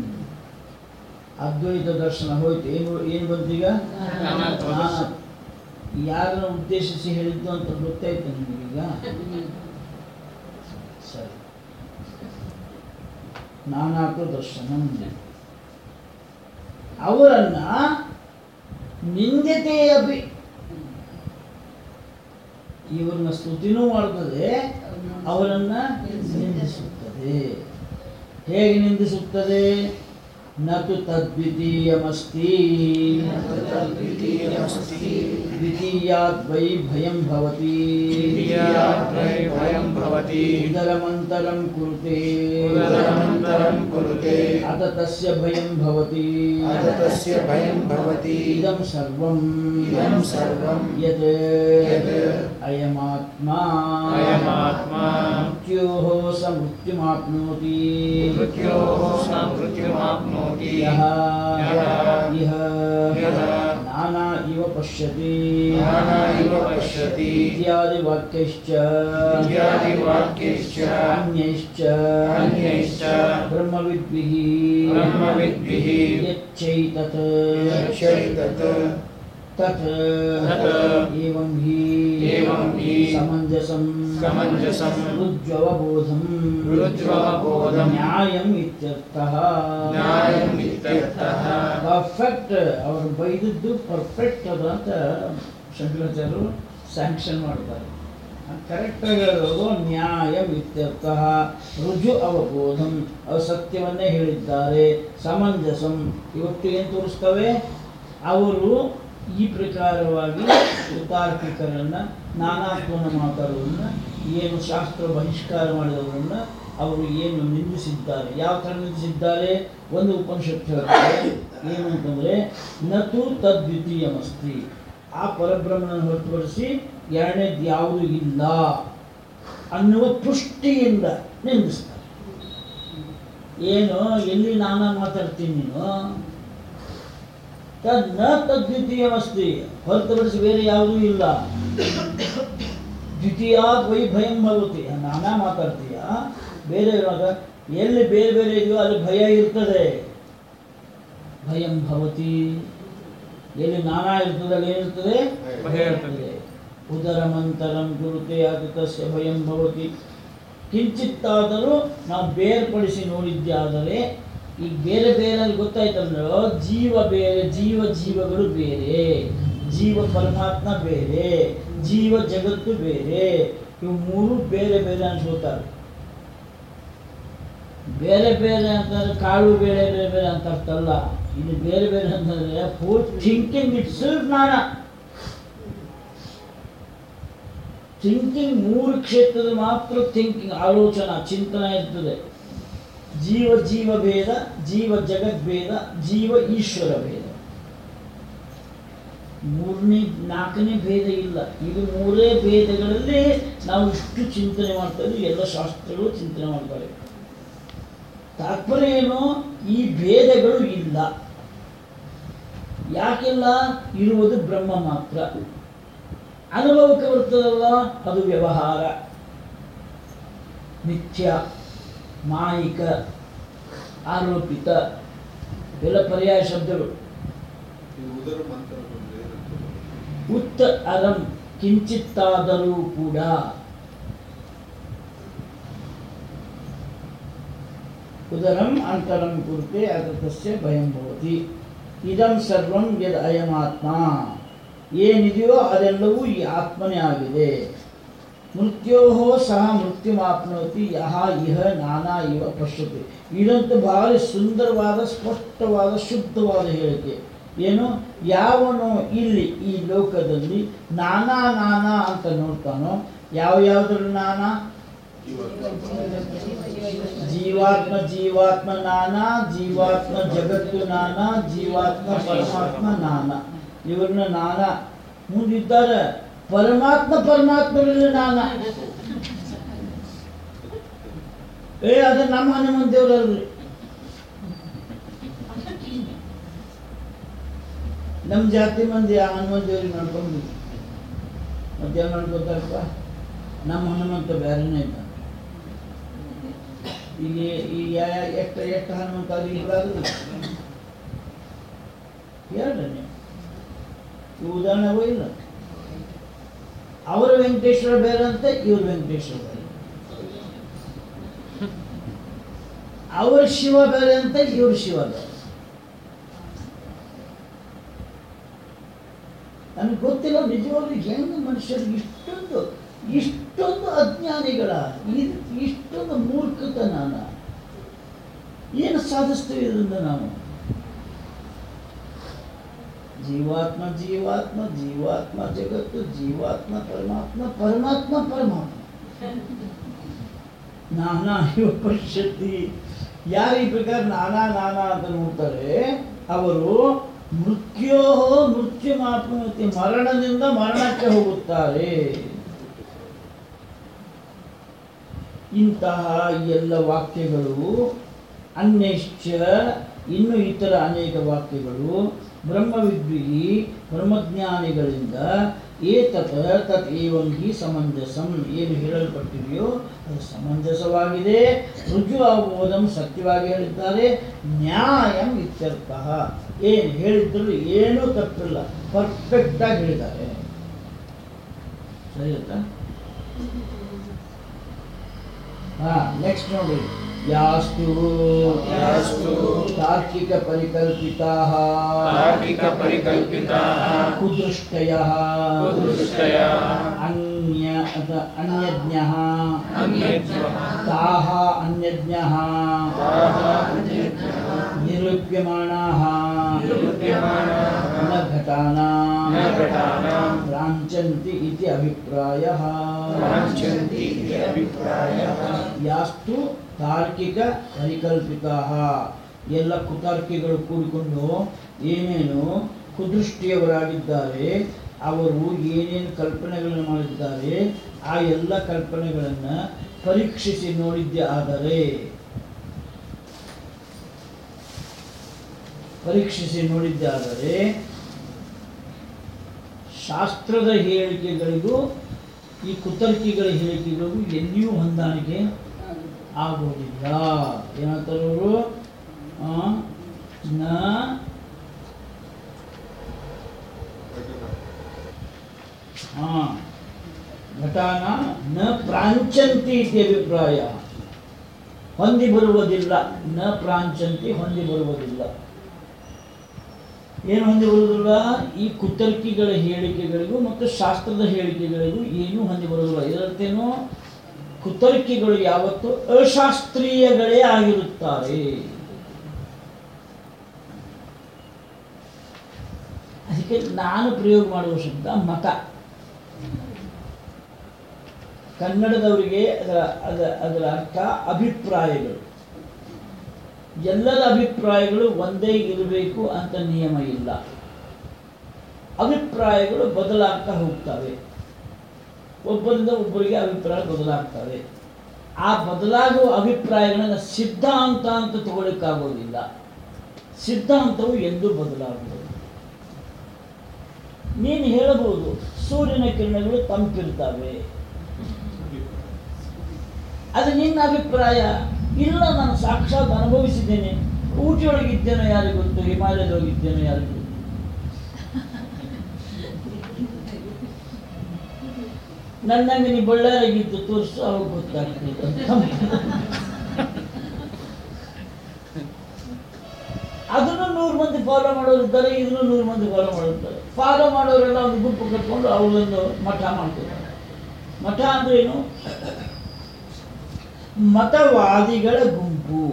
ಅದ್ವೈತ ದರ್ಶನ ಹೋಯ್ತು ಏನು ಏನು ಬಂತೀಗ ನಾನಾತ್ವ ದರ್ಶನ. ಯಾರನ್ನ ಉದ್ದೇಶಿಸಿ ಹೇಳಿದ್ದು ಅಂತ ಗೊತ್ತಾಯ್ತು ನಿಮಗೀಗ ಸರಿ ನಾನಾತ್ವ ದರ್ಶನಂ ಅವರನ್ನ ನಿಂದಿತೆ ಅಭಿ ಇವ್ರನ್ನ ಸ್ತುತಿನೂ ಮಾಡ್ತದೆ ಅವರನ್ನ ನಿಂದಿಸುತ್ತದೆ ಹೇಗೆ ನಿಂದಿಸುತ್ತದೆ ನತು ತದ್ವಿತೀಯಮಸ್ತಿ ದ್ವಿತೀಯಾತ್ ವೈ ಭಯಂ ಭವತಿ द्वितीयाद्वै भयं भवति ಉದರಮಂತರಂ ಕುರುತೆ उदरमन्तरं कुरुते ಅತ ತಸ್ಯ ಭಯಂ ಭವತಿ अथ तस्य भयं भवति ಇದಂ ಸರ್ವಂ इदं सर्वं ಯತ್ यत् ಅಯಮಾತ್ಮಾ अयमात्मा ಮೃತ್ಯೋಃ ಸ ಮೃತ್ಯುಮಾಪ್ನೋತಿ मृत्योः स मृत्युमाप्नोति ಯಃ यः ಇಹ यः ನಾನಾ ಇವ ಪಶ್ಯತಿ नाना इव पश्यति ಇತ್ಯಾದಿ ವಾಕ್ಯಶ್ಚ इत्यादिवाक्यैश्च ಅನ್ಯೈಶ್ಚ अन्यैश्च ಬ್ರಹ್ಮವಿದ್ಭಿः ब्रह्मविद्भिः यच्चैतत् यच्चैतत् तत् तत् एवं हि एवं हि समञ्जसं समञ्जसं रुज्ज्ववबोधं रुज्ज्ववबोधं ನ್ಯಾಯಂ ಇತ್ಯರ್ಥಃ न्यायम् इत्यर्थः ಪರ್ಫೆಕ್ಟ್ ಅವರು ಬೈದದ್ದು ಪರ್ಫೆಕ್ಟ್ ಅದ ಅಂತ ಶಂಕರಾಚಾರ್ಯರು ಸ್ಯಾಂಕ್ಷನ್ ಮಾಡ್ತಾರೆ ಕರೆಕ್ಟಾಗಿ ಹೇಳೋದು ನ್ಯಾಯ ಇತ್ಯರ್ಥ ರುಜು ಅವಬೋಧಂ ಅವರು ಸತ್ಯವನ್ನೇ ಹೇಳಿದ್ದಾರೆ ಸಮಂಜಸಂ ಇವತ್ತು ಏನು ತೋರಿಸ್ತವೆ ಅವರು ಈ ಪ್ರಕಾರವಾಗಿ ತಾರ್ಕಿಕರನ್ನು ನಾನಾತ್ವನ ಮಾತಾಡುವುದನ್ನು ಏನು ಶಾಸ್ತ್ರ ಬಹಿಷ್ಕಾರ ಮಾಡಿದವರನ್ನು ಅವರು ಏನು ನಿಂದಿಸಿದ್ದಾರೆ ಯಾವ ಥರ ನಿಂದಿಸಿದ್ದಾರೆ ಒಂದು ಉಪನಿಷತ್ತು ಹೇಳ್ತಾರೆ ಏನು ಅಂತಂದರೆ ನತು ತದ್ವಿತೀಯಮಸ್ತಿ ಆ ಪರಬ್ರಹ್ಮನ ಹೊರತುಪಡಿಸಿ ಎರಡನೇದು ಯಾವುದೂ ಇಲ್ಲ ಅನ್ನುವ ಪುಷ್ಟಿಯಿಂದ ನಿಂದಿಸ್ತಾರೆ ಏನು ಎಲ್ಲಿ ನಾನಾ ಮಾತಾಡ್ತೀನಿ ನೀನು ತದ್ ನ ತದ್ವಿತೀಯವಸ್ತಿ ಹೊರತುಪಡಿಸಿ ಬೇರೆ ಯಾವುದೂ ಇಲ್ಲ ದ್ವಿತೀಯ ವೈ ಭಯಂ ಭವತಿ ನಾನಾ ಮಾತಾಡ್ತೀಯ ಬೇರೆ ಇರುವಾಗ ಎಲ್ಲಿ ಬೇರೆ ಬೇರೆ ಇದೆಯೋ ಅಲ್ಲಿ ಭಯ ಇರ್ತದೆ ಭಯಂ ಭವತಿ ಎಲ್ಲಿ ನಾನಾ ಇರ್ತದೆ ಅಲ್ಲಿ ಏನಿರ್ತದೆ ಭಯ ಇರ್ತದೆ. ಉದರಮಂತರಂ ಕುರುತೆ ಅದು ತಸ್ಯ ಭಯಂ ಭವತಿ ಕಿಂಚಿತ್ತಾದರೂ ನಾವು ಬೇರ್ಪಡಿಸಿ ನೋಡಿದ್ದಾದರೆ ಈಗ ಬೇರೆ ಬೇರೆ ಗೊತ್ತಾಯ್ತಂದ್ರೆ ಜೀವ ಬೇರೆ ಜೀವ ಜೀವಗಳು ಬೇರೆ ಜೀವ ಪರಮಾತ್ಮ ಬೇರೆ ಜೀವ ಜಗತ್ತು ಬೇರೆ ಇವು ಮೂರು ಬೇರೆ ಬೇರೆ ಅನ್ಸ್ಕೊತಾರೆ ಬೇರೆ ಬೇರೆ ಅಂತಂದ್ರೆ ಕಾಳು ಬೇರೆ ಬೇರೆ ಬೇರೆ ಅಂತ ಅರ್ಥ ಅಲ್ಲ ಇದು ಬೇರೆ ಬೇರೆ ಅಂತಂದ್ರೆ ಫುಲ್ ಥಿಂಕಿಂಗ್ ಇಟ್ಸ್ ಜ್ಞಾನ ಥಿಂಕಿಂಗ್ ಮೂರು ಕ್ಷೇತ್ರದ ಮಾತ್ರ ಥಿಂಕಿಂಗ್ ಆಲೋಚನಾ ಚಿಂತನೆ ಇರ್ತದೆ ಜೀವ ಜೀವ ಭೇದ ಜೀವ ಜಗತ್ ಭೇದ ಜೀವ ಈಶ್ವರ ಭೇದ ಮೂರನೇ ನಾಲ್ಕನೇ ಭೇದ ಇಲ್ಲ ಇದು ಮೂರೇ ಭೇದಗಳಲ್ಲಿ ನಾವು ಇಷ್ಟು ಚಿಂತನೆ ಮಾಡ್ತಾ ಎಲ್ಲ ಶಾಸ್ತ್ರಗಳು ಚಿಂತನೆ ಮಾಡ್ತಾರೆ ತಾತ್ಪರ್ಯ ಏನು ಈ ಭೇದಗಳು ಇಲ್ಲ ಯಾಕಿಲ್ಲ ಇರುವುದು ಬ್ರಹ್ಮ ಮಾತ್ರ ಅನುಭವಕ್ಕೆ ಬರ್ತದಲ್ಲ ಅದು ವ್ಯವಹಾರ ನಿತ್ಯ ಮಾಯಿಕ ಆರೋಪಿತ ಎಲ್ಲ ಪರ್ಯಾಯ ಶಬ್ದಗಳು ಉದರ ಮಂತ್ರ ಬಂದ್ರೆ ಏನಂತಾರೆ? ಉತ್ತ ಅರಂ ಕಿಂಚಿತ್ತಾದರೂ ಕೂಡ ಉದರಂ ಅಂತರಂ ಕುರಿತೆ ಅಗತಸ್ಯ ಭಯಂ ಭವತಿ ಇದಂ ಸರ್ವಂ ಯದ್ ಅಯಮಾತ್ಮ ಏನಿದೆಯೋ ಅದೆಲ್ಲವೂ ಈ ಆತ್ಮನೇ ಆಗಿದೆ ಮೃತ್ಯೋ ಸಹ ಮೃತ್ಯುಮಾಪ್ನೋತಿ ಯಹ ಇಹ ನಾನಾ ಇವ ಪಶ್ಯತೆ ಇದಂತೂ ಭಾರಿ ಸುಂದರವಾದ ಸ್ಪಷ್ಟವಾದ ಶುದ್ಧವಾದ ಹೇಳಿಕೆ ಏನು ಯಾವನು ಇಲ್ಲಿ ಈ ಲೋಕದಲ್ಲಿ ನಾನಾ ನಾನಾ ಅಂತ ನೋಡ್ತಾನೋ ಯಾವ ಯಾವ್ದ್ರಲ್ಲಿ ನಾನಾ ಜೀವಾತ್ಮ ಜೀವಾತ್ಮ ನಾನಾ ಜೀವಾತ್ಮ ಜಗತ್ತು ನಾನಾ ಜೀವಾತ್ಮ ಪರಮಾತ್ಮ ನಾನಾ ಇವ್ರನ್ನ ನಾನಾ ಮುಂದಿದ್ದಾರೆ ಪರಮಾತ್ಮ ಪರಮಾತ್ಮರಲ್ಲಿ ನಾನಾ ಏ ಅದು ನಮ್ಮ ಹನುಮಂತ ದೇವರಲ್ರಿ ನಮ್ಮ ಜಾತಿ ಮಂದಿ ಆ ಹನುಮಂತ ದೇವ್ರಿಗೆ ನಡ್ಕೊಂಡು ಮಧ್ಯಾಹ್ನ ನಡ್ಕೋತಾರಪ್ಪ ನಮ್ಮ ಹನುಮಂತ ಬೇರೆನೇ ಇದ್ದ ಈಗ ಈಗ ಯಾ- ಎಷ್ಟು ಎಷ್ಟು ಹನುಮಂತ ಅದು ಇಬ್ಬರಾದ್ರು ಹೇಳ್ರಿ ನೀವು ಈ ಉದಾಹರಣೆಗೂ ಇಲ್ಲ ಅವರ ವೆಂಕಟೇಶ್ವರ ಬೇರೆ ಅಂತ ಇವ್ರ ವೆಂಕಟೇಶ್ವರ ಬೇರೆ ಅವರ ಶಿವ ಬೇರೆ ಅಂತ ಇವ್ರ ಶಿವ ಬೇರೆ ನನಗೆ ಗೊತ್ತಿಲ್ಲ ನಿಜವಾಗ್ಲೂ ಹೆಂಗೆ ಮನುಷ್ಯರಿಗೆ ಇಷ್ಟೊಂದು ಇಷ್ಟೊಂದು ಅಜ್ಞಾನಿಗಳ ಇದ್- ಇಷ್ಟೊಂದು ಮೂರ್ಖತನ ಏನು ಸಾಧಿಸ್ತೀವಿ ಇದರಿಂದ ನಾವು ಜೀವಾತ್ಮ ಜೀವಾತ್ಮ ಜೀವಾತ್ಮ ಜಗತ್ತು ಜೀವಾತ್ಮ ಪರಮಾತ್ಮ ಪರಮಾತ್ಮ ಪರಮಾತ್ಮ ನಾನಾ ಇವ ಪಶ್ಯತಿ ಯಾರು ಈ ಪ್ರಕಾರ ನಾನಾ ನಾನಾ ಅಂತ ನೋಡ್ತಾರೆ ಅವರು ಮೃತ್ಯೋ ಮೃತ್ಯು ಮಾಪ್ನೋತಿ ಮರಣದಿಂದ ಮರಣಕ್ಕೆ ಹೋಗುತ್ತಾರೆ ಇಂತಹ ಎಲ್ಲ ವಾಕ್ಯಗಳು ಅನ್ಯಶ್ಚ ಇನ್ನು ಇತರ ಅನೇಕ ವಾಕ್ಯಗಳು ಬ್ರಹ್ಮವಿದ್ವಿಹಿ ಬ್ರಹ್ಮಜ್ಞಾನಿಗಳಿಂದ ಏತತ್ ತತ್ ಏವಂ ಹಿ ಸಮಂಜಸಂ ಏನು ಹೇಳಲ್ಪಟ್ಟಿದೆಯೋ ಅದು ಸಮಂಜಸವಾಗಿದೆ ರುಜು ಆಗುವುದನ್ನು ಸತ್ಯವಾಗಿ ಹೇಳಿದ್ದಾರೆ ನ್ಯಾಯಂ ಇತ್ಯರ್ಥ ಏನು ಹೇಳಿದ್ರು ಏನೂ ತಪ್ಪಿಲ್ಲ ಪರ್ಫೆಕ್ಟಾಗಿ ಹೇಳಿದ್ದಾರೆ ಸರಿ ಆಯ್ತಾ ಹಾ ನೆಕ್ಸ್ಟ್ ನೋಡಿ ಯಾಸ್ತು ಯಾಸ್ತು ತಾರ್ಕಿಕ ಪರಿಕಲ್ಪಿತಾ तार्किकपरिकल्पिताः ಕುದೃಷ್ಟಯ कुदृष्टयः ಅನ್ಯ ಅಥ ಅನ್ಯಜ್ಞಃ अन्यज्ञः ತಾಹ ಅನ್ಯಜ್ಞಃ ताः ನಿರೂಪ್ಯಮಾಣಾಃ निरूप्यमाणाः ನ ಘಟಾನಾಂ न घटानां ರಾಂಚಂತಿ ಇತಿ ಅಭಿಪ್ರಾಯಃ वाञ्छन्ति इति अभिप्रायः ಯಾಸ್ತು ತಾರ್ಕಿಕ ಪರಿಕಲ್ಪಿತಾ ಎಲ್ಲ ಕುತಾರ್ಕಿಗಳು ಕೂಡಿಕೊಂಡು ಏನೇನು ಕುದೃಷ್ಟಿಯವರಾಗಿದ್ದಾರೆ ಅವರು ಏನೇನು ಕಲ್ಪನೆಗಳನ್ನು ಮಾಡಿದ್ದಾರೆ ಆ ಎಲ್ಲ ಕಲ್ಪನೆಗಳನ್ನು ಪರೀಕ್ಷಿಸಿ ನೋಡಿದ್ದೆ ಆದರೆ ಪರೀಕ್ಷಿಸಿ ನೋಡಿದ್ದೆ ಆದರೆ ಶಾಸ್ತ್ರದ ಹೇಳಿಕೆಗಳಿಗೂ ಈ ಕುತರ್ಕಿಗಳ ಹೇಳಿಕೆಗಳಿಗೂ ಎಲ್ಲಿಯೂ ಹೊಂದಾಣಿಕೆ ಆಗೋದಿಲ್ಲ ಏನಂತಾರೆ ಅವರು ನ ಹಾ ಘಟಾನ ನ ಪ್ರಾಂಚಂತಿ ಇತಿ ಅಭಿಪ್ರಾಯ ಹೊಂದಿ ಬರುವುದಿಲ್ಲ ನ ಪ್ರಾಂಚಂತಿ ಹೊಂದಿ ಬರುವುದಿಲ್ಲ ಏನು ಹೊಂದಿ ಬರುವುದಿಲ್ಲ ಈ ಕುತರ್ಕಿಗಳ ಹೇಳಿಕೆಗಳಿಗೂ ಮತ್ತು ಶಾಸ್ತ್ರದ ಹೇಳಿಕೆಗಳಿಗೂ ಏನೂ ಹೊಂದಿ ಬರುವುದಿಲ್ಲ ಇದರರ್ಥೇನು ಕುತರ್ಕಿಗಳು ಯಾವತ್ತು ಅಶಾಸ್ತ್ರೀಯಗಳೇ ಆಗಿರುತ್ತಾರೆ ಅದಕ್ಕೆ ನಾನು ಪ್ರಯೋಗ ಮಾಡುವ ಶಬ್ದ ಮತ ಕನ್ನಡದವರಿಗೆ ಅದರ ಅದರ ಅದರ ಅರ್ಥ ಅಭಿಪ್ರಾಯಗಳು ಎಲ್ಲರ ಅಭಿಪ್ರಾಯಗಳು ಒಂದೇ ಇರಬೇಕು ಅಂತ ನಿಯಮ ಇಲ್ಲ ಅಭಿಪ್ರಾಯಗಳು ಬದಲಾಗ್ತಾ ಹೋಗ್ತವೆ ಒಬ್ಬರಿಂದ ಒಬ್ಬರಿಗೆ ಅಭಿಪ್ರಾಯ ಬದಲಾಗ್ತವೆ ಆ ಬದಲಾಗುವ ಅಭಿಪ್ರಾಯಗಳನ್ನು ಸಿದ್ಧಾಂತ ಅಂತ ತಗೊಳ್ಳಿಕ್ಕಾಗೋದಿಲ್ಲ ಸಿದ್ಧಾಂತವು ಎಂದೂ ಬದಲಾಗುವುದು ನೀನು ಹೇಳಬಹುದು ಸೂರ್ಯನ ಕಿರಣಗಳು ತಂಪಿರ್ತವೆ ಅದು ನಿನ್ನ ಅಭಿಪ್ರಾಯ ಇಲ್ಲ ನಾನು ಸಾಕ್ಷಾತ್ ಅನುಭವಿಸಿದ್ದೇನೆ ಊಟಿಯೊಳಗಿದ್ದೇನೋ ಯಾರಿಗೂ ಗೊತ್ತು ಹಿಮಾಲಯದೊಳಗಿದ್ದೇನೋ ಯಾರಿಗೂ ಗೊತ್ತು ನನ್ನಂಗೆ ನೀ ಬಳ್ಳಾರಿಗಿದ್ದು ತೋರಿಸು ಅವಾಗ ಗೊತ್ತಾಗ್ತದೆ ಅದನ್ನು ನೂರು ಮಂದಿ ಫಾಲೋ ಮಾಡೋರಿದ್ದಾರೆ ಇದನ್ನು ನೂರು ಮಂದಿ ಫಾಲೋ ಮಾಡೋರಿದ್ದಾರೆ ಫಾಲೋ ಮಾಡೋರೆಲ್ಲ ಒಂದು ಗುಂಪು ಕಟ್ಕೊಂಡು ಅವಳೊಂದು ಮಠ ಮಾಡ್ತಾರೆ ಮಠ ಅಂದ್ರೆ ಏನು ಮತವಾದಿಗಳ ಗುಂಪು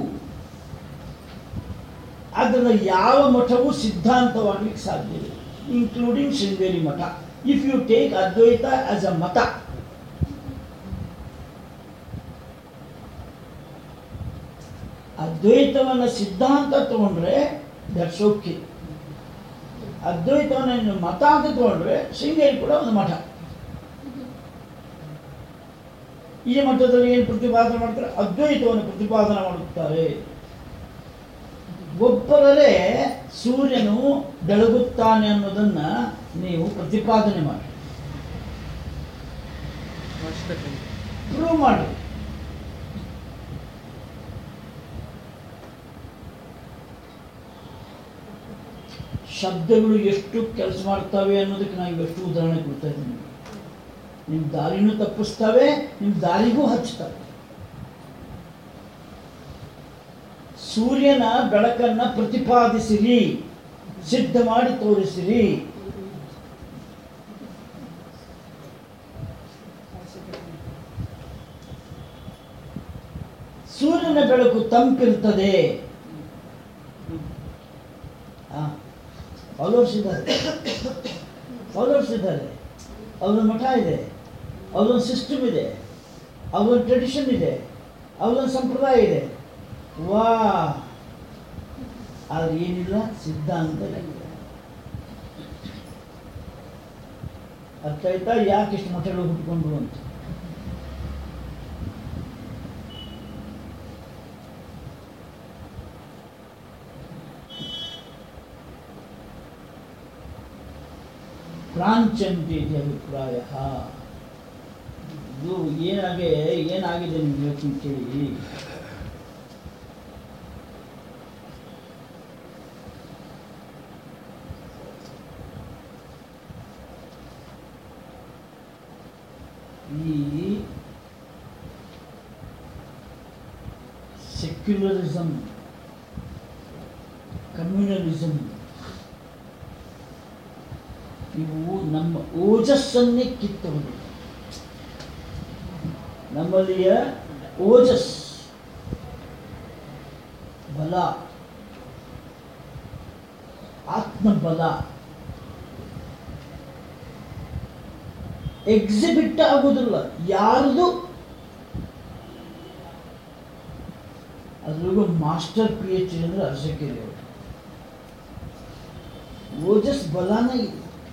ಅದನ್ನು ಯಾವ ಮಠವೂ ಸಿದ್ಧಾಂತವಾಗ್ಲಿಕ್ಕೆ ಸಾಧ್ಯ ಇಲ್ಲ ಇನ್ಕ್ಲೂಡಿಂಗ್ ಶೃಂಗೇರಿ ಮಠ if you take Advaita as a ಮತ ಅದ್ವೈತವನ್ನ ಸಿದ್ಧಾಂತ ತಗೊಂಡ್ರೆ ದಟ್ಸ್ ಓಕೆ ಅದ್ವೈತವನ್ನ ನೀನು ಮತ ಅಂತ ತಗೊಂಡ್ರೆ ಶೃಂಗೇರಿ ಕೂಡ ಒಂದು ಮಠ ಈ ಮಠದಲ್ಲಿ ಏನು ಪ್ರತಿಪಾದನೆ ಮಾಡ್ತಾರೆ ಅದ್ವೈತವನ್ನು ಪ್ರತಿಪಾದನೆ ಮಾಡುತ್ತಾರೆ ಒಬ್ಬರೇ ಸೂರ್ಯನು ಬೆಳಗುತ್ತಾನೆ ಅನ್ನೋದನ್ನ ನೀವು ಪ್ರತಿಪಾದನೆ ಮಾಡಿ ಪ್ರೂವ್ ಮಾಡಿ ಶಬ್ದಗಳು ಎಷ್ಟು ಕೆಲಸ ಮಾಡ್ತವೆ ಅನ್ನೋದಕ್ಕೆ ನಾನು ಎಷ್ಟು ಉದಾಹರಣೆ ಕೊಡ್ತಾ ಇದ್ದೀನಿ ನಿಮ್ಮ ದಾರಿನೂ ತಪ್ಪಿಸ್ತವೆ ನಿಮ್ಮ ದಾರಿಗೂ ಹಚ್ತವೆ ಸೂರ್ಯನ ಬೆಳಕನ್ನ ಪ್ರತಿಪಾದಿಸಿರಿ ಸಿದ್ಧ ಮಾಡಿ ತೋರಿಸಿರಿ ಸೂರ್ಯನ ಬೆಳಕು ತಂಪಿರ್ತದೆ ಫಾಲೋವರ್ಸ್ ಇದ್ದಾರೆ ಫಾಲೋವರ್ಸ್ ಇದ್ದಾರೆ ಅವ್ರ ಮಠ ಇದೆ ಅವ್ರೊಂದು ಸಿಸ್ಟಮ್ ಇದೆ ಅವ್ರೊಂದು ಟ್ರೆಡಿಷನ್ ಇದೆ ಅವ್ರೊಂದು ಸಂಪ್ರದಾಯ ಇದೆ ವಾ ಆದ್ರೆ ಏನಿಲ್ಲ ಸಿದ್ಧಾಂತ ಇಲ್ಲ. ಅರ್ಥ ಆಯ್ತಾ ಯಾಕೆ ಇಷ್ಟು ಮಠಗಳು ಹುಟ್ಕೊಂಡ್ರು ಅಂತ ಪ್ರಾಂಚಂತಿ ಇದೆ ಅಭಿಪ್ರಾಯ ಇದು ಏನಾಗೆ ಏನಾಗಿದೆ ನಿಮ್ಗೆ ಯೋಚನೆ ಕೇಳಿ ಈ ಸೆಕ್ಯುಲರಿಸಮ್ ಕಮ್ಯುನಲಿಸಮ್ ಇವು ನಮ್ಮ ಓಜಸ್ಸನ್ನೇ ಕಿತ್ತವರು ನಮ್ಮಲ್ಲಿಯ ಓಜಸ್ ಬಲ ಆತ್ಮಬಲ ಎಕ್ಸಿಬಿಟ್ ಆಗೋದಿಲ್ಲ ಯಾರ್ದು ಅದ್ರಿಗೂ ಮಾಸ್ಟರ್ ಪಿ ಎಚ್ ಡಿ ಅಂದ್ರೆ ಅರ್ಜಕೇರಿ ಅವರು ಓಜಸ್ ಬಲಾನೇ ಇದೆ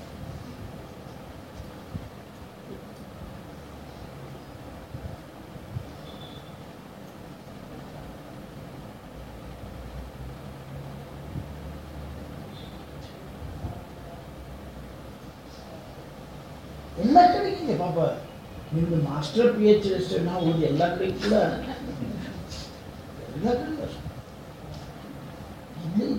ಎಲ್ಲ ಕಡೆಗಿದೆ ಪಾಪ ನಿಮ್ದು ಮಾಸ್ಟರ್ ಪಿ ಎಚ್ ಡಿ ನಾವು ಓದಿ ಎಲ್ಲ ಕಡೆ ಕೂಡ ಎಲ್ಲ ಕಡೆ ಅಷ್ಟೆ. ಇಲ್ಲಿ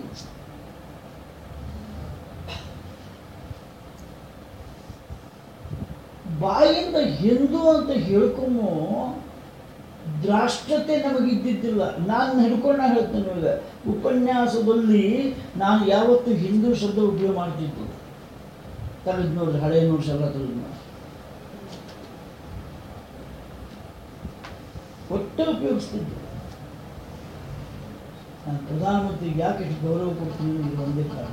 ಬಾಯಿಂದ ಹಿಂದೂ ಅಂತ ಹೇಳ್ಕೊಮೋ ದ್ರಾಷ್ಟತೆ ನಮಗಿದ್ದಿದ್ದಿಲ್ಲ ನಾನು ಹಿಡ್ಕೊಂಡು ನಾನು ಹೇಳ್ತೇನೆ ನಿಮಗೆ ಉಪನ್ಯಾಸದಲ್ಲಿ ನಾನು ಯಾವತ್ತೂ ಹಿಂದೂ ಶಬ್ದ ಉಪಯೋಗ ಮಾಡ್ತಿದ್ದಿಲ್ಲ ತೆಗೆದು ನೋಡ್ರಿ ಹಳೆ ನೋಟ್ಸ್ ಎಲ್ಲ ತೆಗೆದು ನೋಡಿ ಒಟ್ಟೆ ಉಪಯೋಗಿಸ್ತಿದ್ದೆ ನಾನು ಪ್ರಧಾನಮಂತ್ರಿಗೆ ಯಾಕೆ ಇಷ್ಟು ಗೌರವ ಕೊಡ್ತೀನಿ ಇದು ಒಂದೇ ಕಾರಣ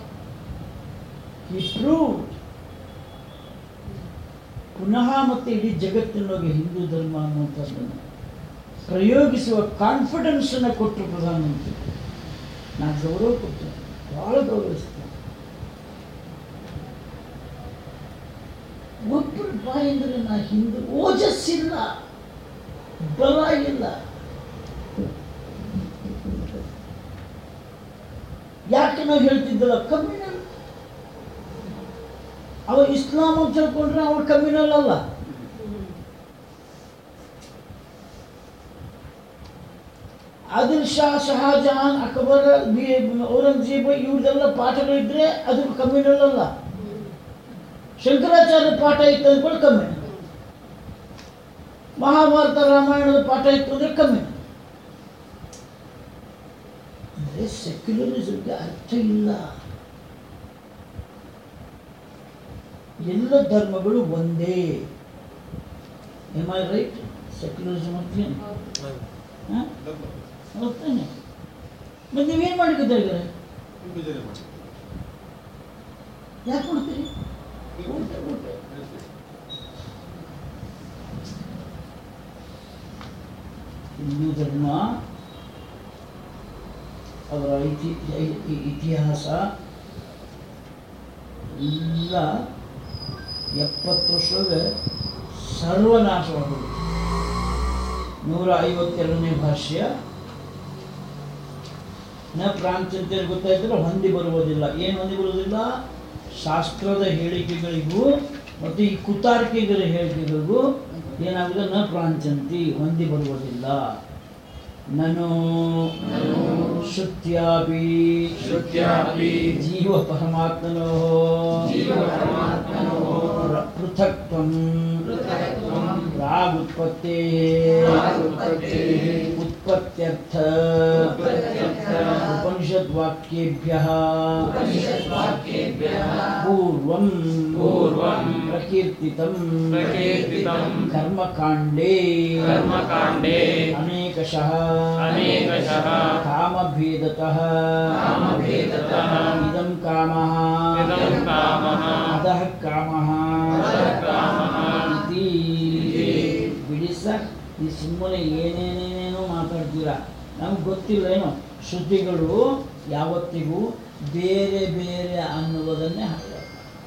ಈ ಪ್ರೂವ್ ಪುನಃ ಮತ್ತೆ ಇಡೀ ಜಗತ್ತಿನೊಳಗೆ ಹಿಂದೂ ಧರ್ಮ ಅನ್ನುವಂಥದ್ದನ್ನು ಪ್ರಯೋಗಿಸುವ ಕಾನ್ಫಿಡೆನ್ಸನ್ನು ಕೊಟ್ಟರು ಪ್ರಧಾನಮಂತ್ರಿ ನಾನು ಗೌರವ ಕೊಡ್ತೇನೆ ಭಾಳ ಗೌರವಿಸ್ತೇನೆ ಒಬ್ಬರು ಬಾಯಿಂದ್ರೆ ನಾ ಹಿಂದೂ ಓಜಸ್ಸಿಲ್ಲ ಬಲ ಇಲ್ಲ ಯಾಕೆ ನಾವು ಹೇಳ್ತಿದ್ದಲ್ಲ ಕಮ್ಯುನಲ್ ಅವ ಇಸ್ಲಾಂ ಅಂತ ಹೇಳ್ಕೊಂಡ್ರೆ ಅವ್ರು ಕಮ್ಯುನಲ್ ಅಲ್ಲ ಆದಿಲ್ ಶಾ ಶಹಾಜಹಾನ್ ಅಕ್ಬರ್ ಬಿ ಔರಂಗಜೇಬ ಇವ್ರದೆಲ್ಲ ಪಾಠಗಳಿದ್ರೆ ಅದು ಕಮ್ಯುನಲ್ ಅಲ್ಲ ಶಂಕರಾಚಾರ್ಯ ಪಾಠ ಇತ್ತು ಅಂದ್ಕೊಂಡು ಕಮ್ಮಿ ಮಹಾಭಾರತ ರಾಮಾಯಣದ ಪಾಠ ಇತ್ತು ಅಂದ್ರೆ ಕಮ್ಮಿ ಅಂದರೆ ಸೆಕ್ಯುಲರಿಸಮ್ಗೆ ಅರ್ಥ ಇಲ್ಲ ಎಲ್ಲ ಧರ್ಮಗಳು ಒಂದೇ ಎಮ್ ಐ ರೈಟ್ ಸೆಕ್ಯುಲರಿಸಮ್ ಅಂತ ಏನು ಹಾಂ ಹೌದಾನೆ ಮತ್ತೆ ನೀವೇನು ಮಾಡಿದ್ದಾರೆ ವಿಭಜನೆ ಮಾಡಿ ಯಾಕೆ ಮಾಡ್ತೀರಿ ಊಟ ಊಟ ಹಿಂದೂ ಧರ್ಮ ಅವರ ಇತಿ ಇ- ಇ- ಇತಿಹಾಸ ಎಲ್ಲ ಎಪ್ಪತ್ತು ವರ್ಷದ ಸರ್ವನಾಶವಾಗುವುದು ನೂರ ಐವತ್ತೆರಡನೇ ಭಾಷ್ಯ ನ ಪ್ರಾಂತ್ಯಂತ ಗೊತ್ತಾಯ್ತಲ್ಲ ಹೊಂದಿ ಬರುವುದಿಲ್ಲ ಏನು ಹೊಂದಿ ಬರುವುದಿಲ್ಲ ಶಾಸ್ತ್ರದ ಹೇಳಿಕೆಗಳಿಗೂ ಮತ್ತು ಈ ಕುತಾರ್ಕಿಗಳ ಹೇಳಿಕೆಗಳಿಗೂ ಏನಾಗುತ್ತದೆ ನ ಪ್ರಾಂಚಂತಿ ಹೊಂದಿ ಬರುವುದಿಲ್ಲ ನನು ಶ್ರುತ್ಯಾಪಿ ಶ್ರುತ್ಯಾಪಿ ಜೀವ ಪರಮಾತ್ಮನೋ ಜೀವಪರಮಾತ್ಮನೋ ಪೃಥಕ್ತ್ವಂ ಪೃಥಕ್ತ್ವಂ ಪ್ರಾಗುತ್ಪತ್ತೇ ಪ್ರಾಗುತ್ಪತ್ತೇಃ ಉತ್ಪತ್ತ್ಯರ್ಥ ಉತ್ಪತ್ತ್ಯರ್ಥ उपनिषद्वाक्येभ्यः उपनिषद्वाक्येभ्यः पूर्वं पूर्वं प्रकीर्तितं प्रकीर्तितं कर्मकाण्डे कर्मकाण्डे अनेकशः अनेकशः कामभेदतः कामभेदतः इदं कामः इदं कामः अधः कामः अधः कामः इति इति ಬಿಡಿ ಸರ್ ಈ ಸುಮ್ಮನೆ ಏನೇನೇನೇನೋ ಮಾತಾಡ್ತೀರಾ ನಮ್ಗೆ ಗೊತ್ತಿಲ್ಲ ಏನೋ ಶ್ರುತಿಗಳು ಯಾವತ್ತಿಗೂ ಬೇರೆ ಬೇರೆ ಅನ್ನುವುದನ್ನೇ ಹೈಲೈಟ್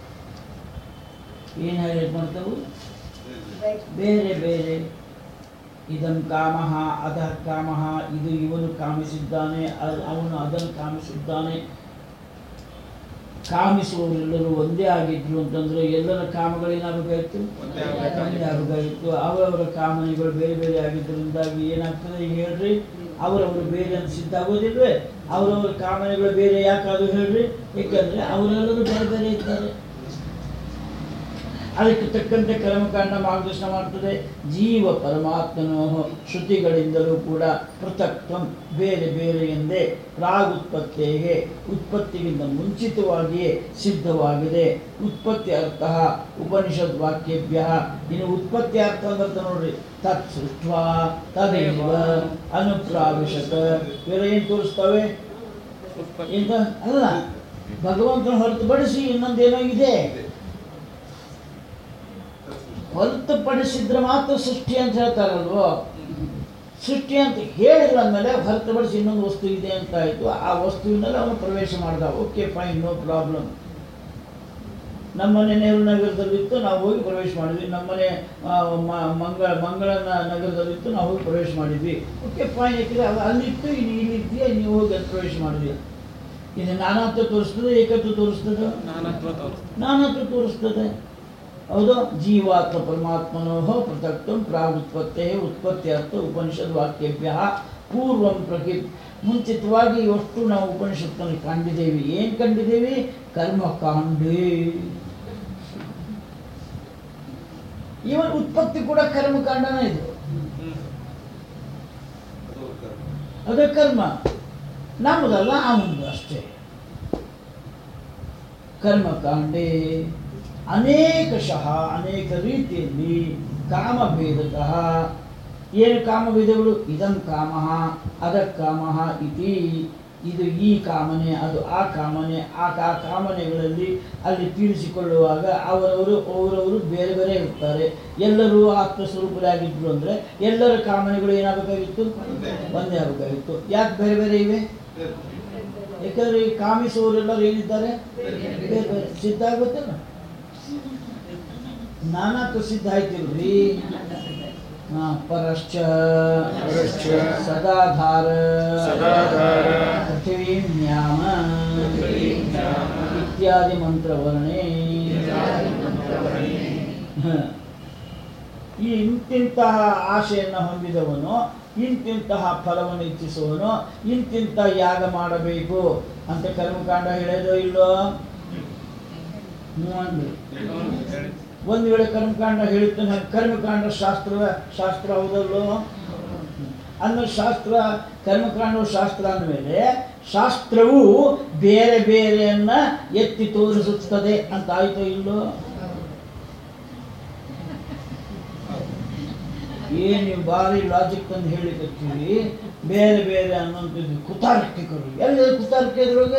ಏನು ಹೈಲೈಟ್ ಮಾಡ್ತಾವು ಬೇರೆ ಬೇರೆ ಇದಂ ಕಾಮಃ ಅಧ ಕಾಮಃ ಇದು ಇವನು ಕಾಮಿಸಿದ್ದಾನೆ ಅ- ಅವನು ಅದನ್ನು ಕಾಮಿಸಿದ್ದಾನೆ ಕಾಮಿಸುವವರೆಲ್ಲರೂ ಒಂದೇ ಆಗಿದ್ರು ಅಂತಂದ್ರೆ ಎಲ್ಲರ ಕಾಮಗಳೇನಾಗಬೇಕಾಗಿತ್ತು ಒಂದೇ ಆಗಬೇಕಾಗಿತ್ತು. ಒಂದೇ ಆಗಬೇಕಾಗಿತ್ತು ಅವರವರ ಕಾಮನೆಗಳು ಬೇರೆ ಬೇರೆ ಆಗಿದ್ದರಿಂದಾಗಿ ಏನಾಗ್ತದೆ ಈಗ ಹೇಳ್ರಿ ಅವರವರು ಬೇರೆ ಅಂತ ಸಿದ್ಧ ಆಗೋದಿಲ್ವೇ ಅವರವರ ಕಾಮನೆಗಳು ಬೇರೆ ಯಾಕಾದ್ರು ಹೇಳ್ರಿ ಏಕೆಂದ್ರೆ ಅವರೆಲ್ಲರೂ ಬೇರೆ ಬೇರೆ ಇದ್ದಾರೆ ಅದಕ್ಕೆ ತಕ್ಕಂತೆ ಕರ್ಮಕಾಂಡ ಮಾರ್ಗದರ್ಶನ ಮಾಡ್ತದೆ ಜೀವ ಪರಮಾತ್ಮನೋ ಶ್ರುತಿಗಳಿಂದಲೂ ಕೂಡ ಪೃಥಕ್ತ್ವಂ ಬೇರೆ ಬೇರೆ ಎಂದೇ ಪ್ರಾಗುತ್ಪತ್ತಿಗೆ ಉತ್ಪತ್ತಿಗಿಂತ ಮುಂಚಿತವಾಗಿಯೇ ಸಿದ್ಧವಾಗಿದೆ ಉತ್ಪತ್ತಿ ಅರ್ಥ ಉಪನಿಷದ್ ವಾಕ್ಯೇಭ್ಯ ಇನ್ನು ಉತ್ಪತ್ತಿ ಅರ್ಥ ಅಂತ ನೋಡ್ರಿ ತತ್ ಸೃಷ್ಟ ತದೇವ ಅನುಪ್ರಾವಿಶತ ಇವೆಲ್ಲ ಏನು ತೋರಿಸ್ತವೆ ಇಂಥ ಅಲ್ಲ ಭಗವಂತನ ಹೊರತುಪಡಿಸಿ ಇನ್ನೊಂದೇನೋ ಇದೆ ಹೊರತುಪಡಿಸಿದ್ರೆ ಮಾತ್ರ ಸೃಷ್ಟಿ ಅಂತ ಹೇಳ್ತಾರಲ್ವೋ ಸೃಷ್ಟಿ ಅಂತ ಹೇಳಿಲ್ಲ ಅಂದಮೇಲೆ ಹೊರತುಪಡಿಸಿ ಇನ್ನೊಂದು ವಸ್ತು ಇದೆ ಅಂತ ಆಯಿತು ಆ ವಸ್ತುವಿನಲ್ಲಿ ಅವನು ಪ್ರವೇಶ ಮಾಡ್ದ ಓಕೆ ಫೈನ್ ನೋ ಪ್ರಾಬ್ಲಮ್ ನಮ್ಮನೆ ನೆಹರು ನಗರದಲ್ಲಿತ್ತು ನಾವು ಹೋಗಿ ಪ್ರವೇಶ ಮಾಡಿದ್ವಿ ನಮ್ಮನೆ ಆ, ಮ- ಮಂಗಳ ಮಂಗಳ ನ- ನಗರದಲ್ಲಿತ್ತು ನಾವು ಹೋಗಿ ಪ್ರವೇಶ ಮಾಡಿದ್ವಿ ಓಕೆ ಫೈನ್ ಯಾಕಂದ್ರೆ ಅದು ಅಲ್ಲಿತ್ತು ಇನ್ನು ಇಲ್ಲಿದ್ದೀಯ ನೀವು ಹೋಗಿ ಅಲ್ಲಿ ಪ್ರವೇಶ ಮಾಡಿದ್ವಿ ಇದು ನಾನಾತ್ವ ತೋರಿಸ್ತದೆ ಏಕತ್ವ ತೋರಿಸ್ತದೆ ನಾನತ್ವ ತೋರಿಸ್ತದೆ. ನಾನತ್ವ ತೋರಿಸ್ತದೆ ಹೌದು ಜೀವಾತ್ಮ ಪರಮಾತ್ಮನೋ ಪೃಥಕ್ತಂ ಪ್ರಾಗುತ್ಪತ್ತೇ ಉತ್ಪತ್ತ್ಯರ್ಥ ಉಪನಿಷದ್ ವಾಕ್ಯಭ್ಯ ಪೂರ್ವಂ ಪ್ರಕಿ ಮುಂಚಿತವಾಗಿ ಅಷ್ಟು ನಾವು ಉಪನಿಷತ್ನಲ್ಲಿ ಕಂಡಿದ್ದೇವೆ ಏನು ಕಂಡಿದ್ದೇವೆ ಕರ್ಮಕಾಂಡೇ ಇವನ್ ಉತ್ಪತ್ತಿ ಕೂಡ ಕರ್ಮಕಾಂಡನೇ ಇದು ಅದು ಕರ್ಮ. ಅದೇ ಕರ್ಮ ನಮ್ಮದಲ್ಲ ಅವನದು ಅಷ್ಟೇ ಕರ್ಮಕಾಂಡೆ ಅನೇಕಶಃ ಅನೇಕ ರೀತಿಯಲ್ಲಿ ಕಾಮಭೇದತಃ ಏನು ಕಾಮಭೇದಗಳು ಇದಂ ಕಾಮ ಅದ ಕಾಮ ಇತಿ ಇದು ಈ ಕಾಮನೆ ಅದು ಆ ಕಾಮನೆ ಆ ಕಾ ಕಾಮನೆಗಳಲ್ಲಿ ಅಲ್ಲಿ ತೀರಿಸಿಕೊಳ್ಳುವಾಗ ಅವರವರು ಅವರವರು ಬೇರೆ ಬೇರೆ ಇರ್ತಾರೆ ಎಲ್ಲರೂ ಆತ್ಮಸ್ವರೂಪರಾಗಿದ್ರು ಅಂದರೆ ಎಲ್ಲರ ಕಾಮನೆಗಳು ಏನಾಗಬೇಕಾಗಿತ್ತು ಒಂದೇ ಆಗಬೇಕಾಗಿತ್ತು ಯಾಕೆ ಬೇರೆ ಬೇರೆ ಇವೆ ಬೇರೆ. ಯಾಕಂದ್ರೆ ಈ ಕಾಮಿಸುವವರೆಲ್ಲರೂ ಏನಿದ್ದಾರೆ ಬೇರೆ ಬೇರೆ ಸಿದ್ಧ ಆಗುತ್ತಲ್ಲ ನಾನಾತ್ವ ಸಿದ್ಧ ಆಯ್ತಿಲ್ರಿ ಹಾ, ಪರಶ್ಚ ಪರಶ್ಚ ಸದಾಧಾರ ಸದಾಧಾರ ಪೃಥಿವೀಂ ನ್ಯಾಮ ಪೃಥಿವೀಂ ನ್ಯಾಮ ಇತ್ಯಾದಿ ಮಂತ್ರವರ್ಣೆ ಇತ್ಯಾದಿ ಮಂತ್ರವರ್ಣೆ. ಹ. ಈ ಇಂತಿಂತಹ ಆಶೆಯನ್ನು ಹೊಂದಿದವನು ಇಂತಿಂತಹ ಫಲವನ್ನು ಇಚ್ಛಿಸುವನು ಇಂತಿಂತ ಯಾಗ ಮಾಡಬೇಕು ಅಂತ ಕರ್ಮಕಾಂಡ ಹೇಳೋದು ಇಲ್ಲೋ ಹ್ಞೂ ಅಂದ್ರಿ ಒಂದು ವೇಳೆ ಕರ್ಮಕಾಂಡ ಹೇಳುತ್ತಾನೆ ಕರ್ಮಕಾಂಡ ಶಾಸ್ತ್ರ ಶಾಸ್ತ್ರ ಹೌದಲ್ಲೋ ಅಂದ್ಮೇಲೆ ಶಾಸ್ತ್ರ ಕರ್ಮಕಾಂಡವು ಶಾಸ್ತ್ರ ಅಂದಮೇಲೆ ಶಾಸ್ತ್ರವು ಬೇರೆ ಬೇರೆಯನ್ನ ಎತ್ತಿ ತೋರಿಸುತ್ತದೆ ಅಂತ ಆಯ್ತೋ ಇಲ್ಲೋ ಏನು ನೀವು ಭಾರಿ ಲಾಜಿಕ್ ತಂದು ಹೇಳಿಕತ್ತೀವಿ ಬೇರೆ ಬೇರೆ ಅನ್ನೋಂಥದ್ದು ಕುತಾರ್ಕಿಕರು ಎಲ್ಲಿ ಕುತಾರ್ಕೆ ಇದ್ರೊಳಗೆ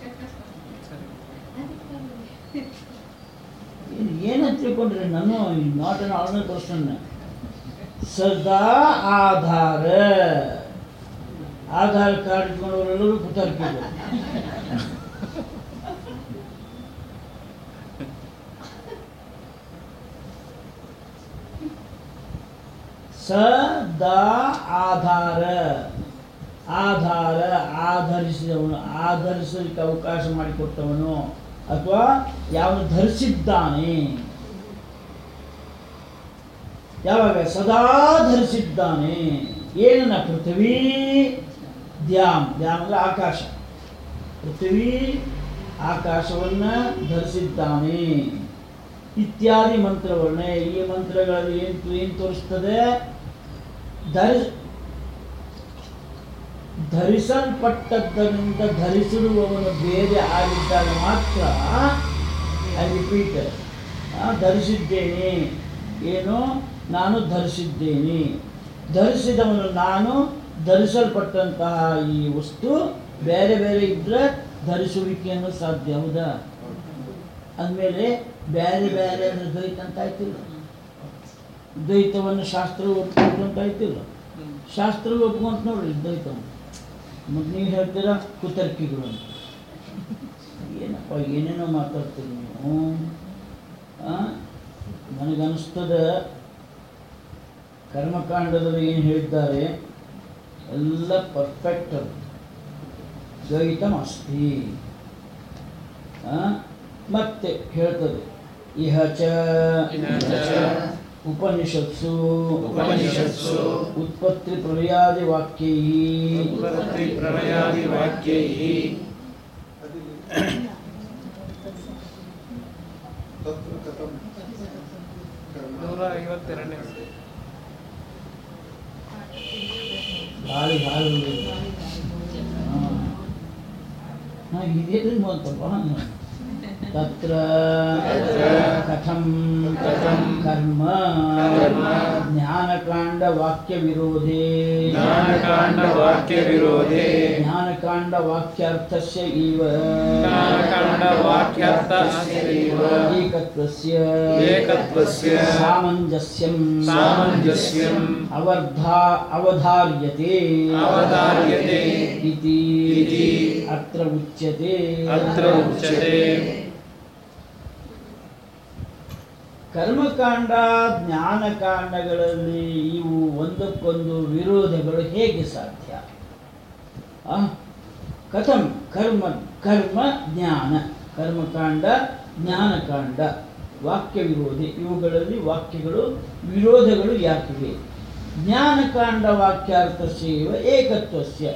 ಏನು ಏನಂತ ತಿಳ್ಕೊಂಡ್ರೆ ನಾನು ನಾಟ್ ಅನ್ ಆರ್ಡರ್ ಪರ್ಸನ್ ಸದಾ ಆಧಾರ ಆಧಾರ್ ಕಾರ್ಡ್ ಇಟ್ಕೊಂಡವರೆಲ್ಲರೂ ಕುತಾರ್ಕಿಗಳು ಸದಾ ಆಧಾರ ಆಧಾರ ಆಧರಿಸಿದವನು ಆಧರಿಸಲಿಕ್ಕೆ ಅವಕಾಶ ಮಾಡಿಕೊಟ್ಟವನು ಅಥವಾ ಯಾವನು ಧರಿಸಿದ್ದಾನೆ ಯಾವಾಗ ಸದಾ ಧರಿಸಿದ್ದಾನೆ ಏನನ್ನ ಪೃಥ್ವಿ ದ್ಯಾಮ್ ದ್ಯಾಮ್ ಅಂದ್ರೆ ಆಕಾಶ ಪೃಥ್ವಿ ಆಕಾಶವನ್ನ ಧರಿಸಿದ್ದಾನೆ ಇತ್ಯಾದಿ ಮಂತ್ರವರ್ಣೆ ಈ ಮಂತ್ರಗಳಲ್ಲಿ ಏನು ಏನು ತೋರಿಸ್ತದೆ ಧರಿಸ ಧರಿಸಲ್ಪಟ್ಟದ್ದರಿಂದ ಧರಿಸಿರುವವನು ಬೇರೆ ಆಗಿದ್ದಾಗ ಮಾತ್ರ ಐ ರಿಪೀಟ್ ಧರಿಸಿದ್ದೇನೆ ಏನು ನಾನು ಧರಿಸಿದ್ದೇನೆ ಧರಿಸಿದವನು ನಾನು ಧರಿಸಲ್ಪಟ್ಟಂತಹ ಈ ವಸ್ತು ಬೇರೆ ಬೇರೆ ಇದ್ರೆ ಧರಿಸುವಿಕೆಯನ್ನು ಸಾಧ್ಯ ಹೌದಾ ಅಂದಮೇಲೆ ಬೇರೆ ಬೇರೆ ಅಂದ್ರೆ ದ್ವೈತ ಅಂತ ಆಯ್ತಿಲ್ಲ ದ್ವೈತವನ್ನು ಶಾಸ್ತ್ರ ಒಪ್ಕೊಂಡು ಅಂತ ಆಯ್ತಿಲ್ಲ ಶಾಸ್ತ್ರ ಒಪ್ಕೊಂತ ನೋಡ್ರಿ ದ್ವೈತವನ್ನು ಮತ್ತು ನೀವು ಹೇಳ್ತೀರಾ ಕುತರ್ಕಿಗಳು ಅಂತ ಏನಪ್ಪ ಏನೇನೋ ಮಾತಾಡ್ತೀರಿ ನೀವು ಆ? ನನಗನ್ನಿಸ್ತದ ಕರ್ಮಕಾಂಡದಲ್ಲಿ ಏನು ಹೇಳಿದ್ದಾರೆ ಎಲ್ಲ ಪರ್ಫೆಕ್ಟ್ ಅದು ದ್ವೈತಮಸ್ತಿ ಆ? ಮತ್ತೆ ಹೇಳ್ತದೆ ಇಹ ಚ ಇಹ ಚ ಉಪನಿಷತ್ಸು ಉಪನಿಷತ್ಸು ಉತ್ಪತ್ತಿ ಪ್ರಳಯಾದಿ ವಾಕ್ಯೈ ಉತ್ಪತ್ತಿ ಪ್ರಳಯಾದಿ ವಾಕ್ಯೈಃ ತತ್ರ ಕಥಂ ಕರ್ಮ ನೂರ ಐವತ್ತೆರಡನೇ ಗಾಳಿ ಗಾಳಿ ಹಾಂ ಇದೇನು ಅಂತಪ್ಪ ತತ್ರ ತತ್ರ ಕಥಂ ಕಥಂ ಕರ್ಮ ಕರ್ಮ ಜ್ಞಾನಕಾಂಡ ವಾಕ್ಯ ವಿರೋಧೇ ಜ್ಞಾನಕಾಂಡ ವಾಕ್ಯ ವಿರೋಧೇ ಜ್ಞಾನಕಾಂಡ ವಾಕ್ಯಾರ್ಥಸ್ಯ ಇವ ಜ್ಞಾನಕಾಂಡ ವಾಕ್ಯಾರ್ಥ ಇವ ಏಕತ್ವಸ್ಯ ಏಕತ್ವಸ್ಯ ಸಾಮಂಜಸ್ಯಂ ಸಾಮಂಜಸ್ಯಂ ಅವರ್ಧಾ ಅವಧಾರ್ಯತೆ ಅವಧಾರ್ಯತೆ ಇತಿ ಇತಿ ಅತ್ರ ಉಚ್ಯತೆ ಅತ್ರ ಉಚ್ಯತೆ ಕರ್ಮಕಾಂಡ ಜ್ಞಾನಕಾಂಡಗಳಲ್ಲಿ ಇವು ಒಂದಕ್ಕೊಂದು ವಿರೋಧಗಳು ಹೇಗೆ ಸಾಧ್ಯ ಆ? ಕಥಂ ಕರ್ಮ ಕರ್ಮ ಜ್ಞಾನ ಕರ್ಮಕಾಂಡ ಜ್ಞಾನಕಾಂಡ ವಾಕ್ಯ ವಿರೋಧಿ ಇವುಗಳಲ್ಲಿ ವಾಕ್ಯಗಳು ವಿರೋಧಗಳು ಯಾಕಿವೆ ಜ್ಞಾನಕಾಂಡ ವಾಕ್ಯಾರ್ಥಸ್ಯವ ಏಕತ್ವಸ್ಯ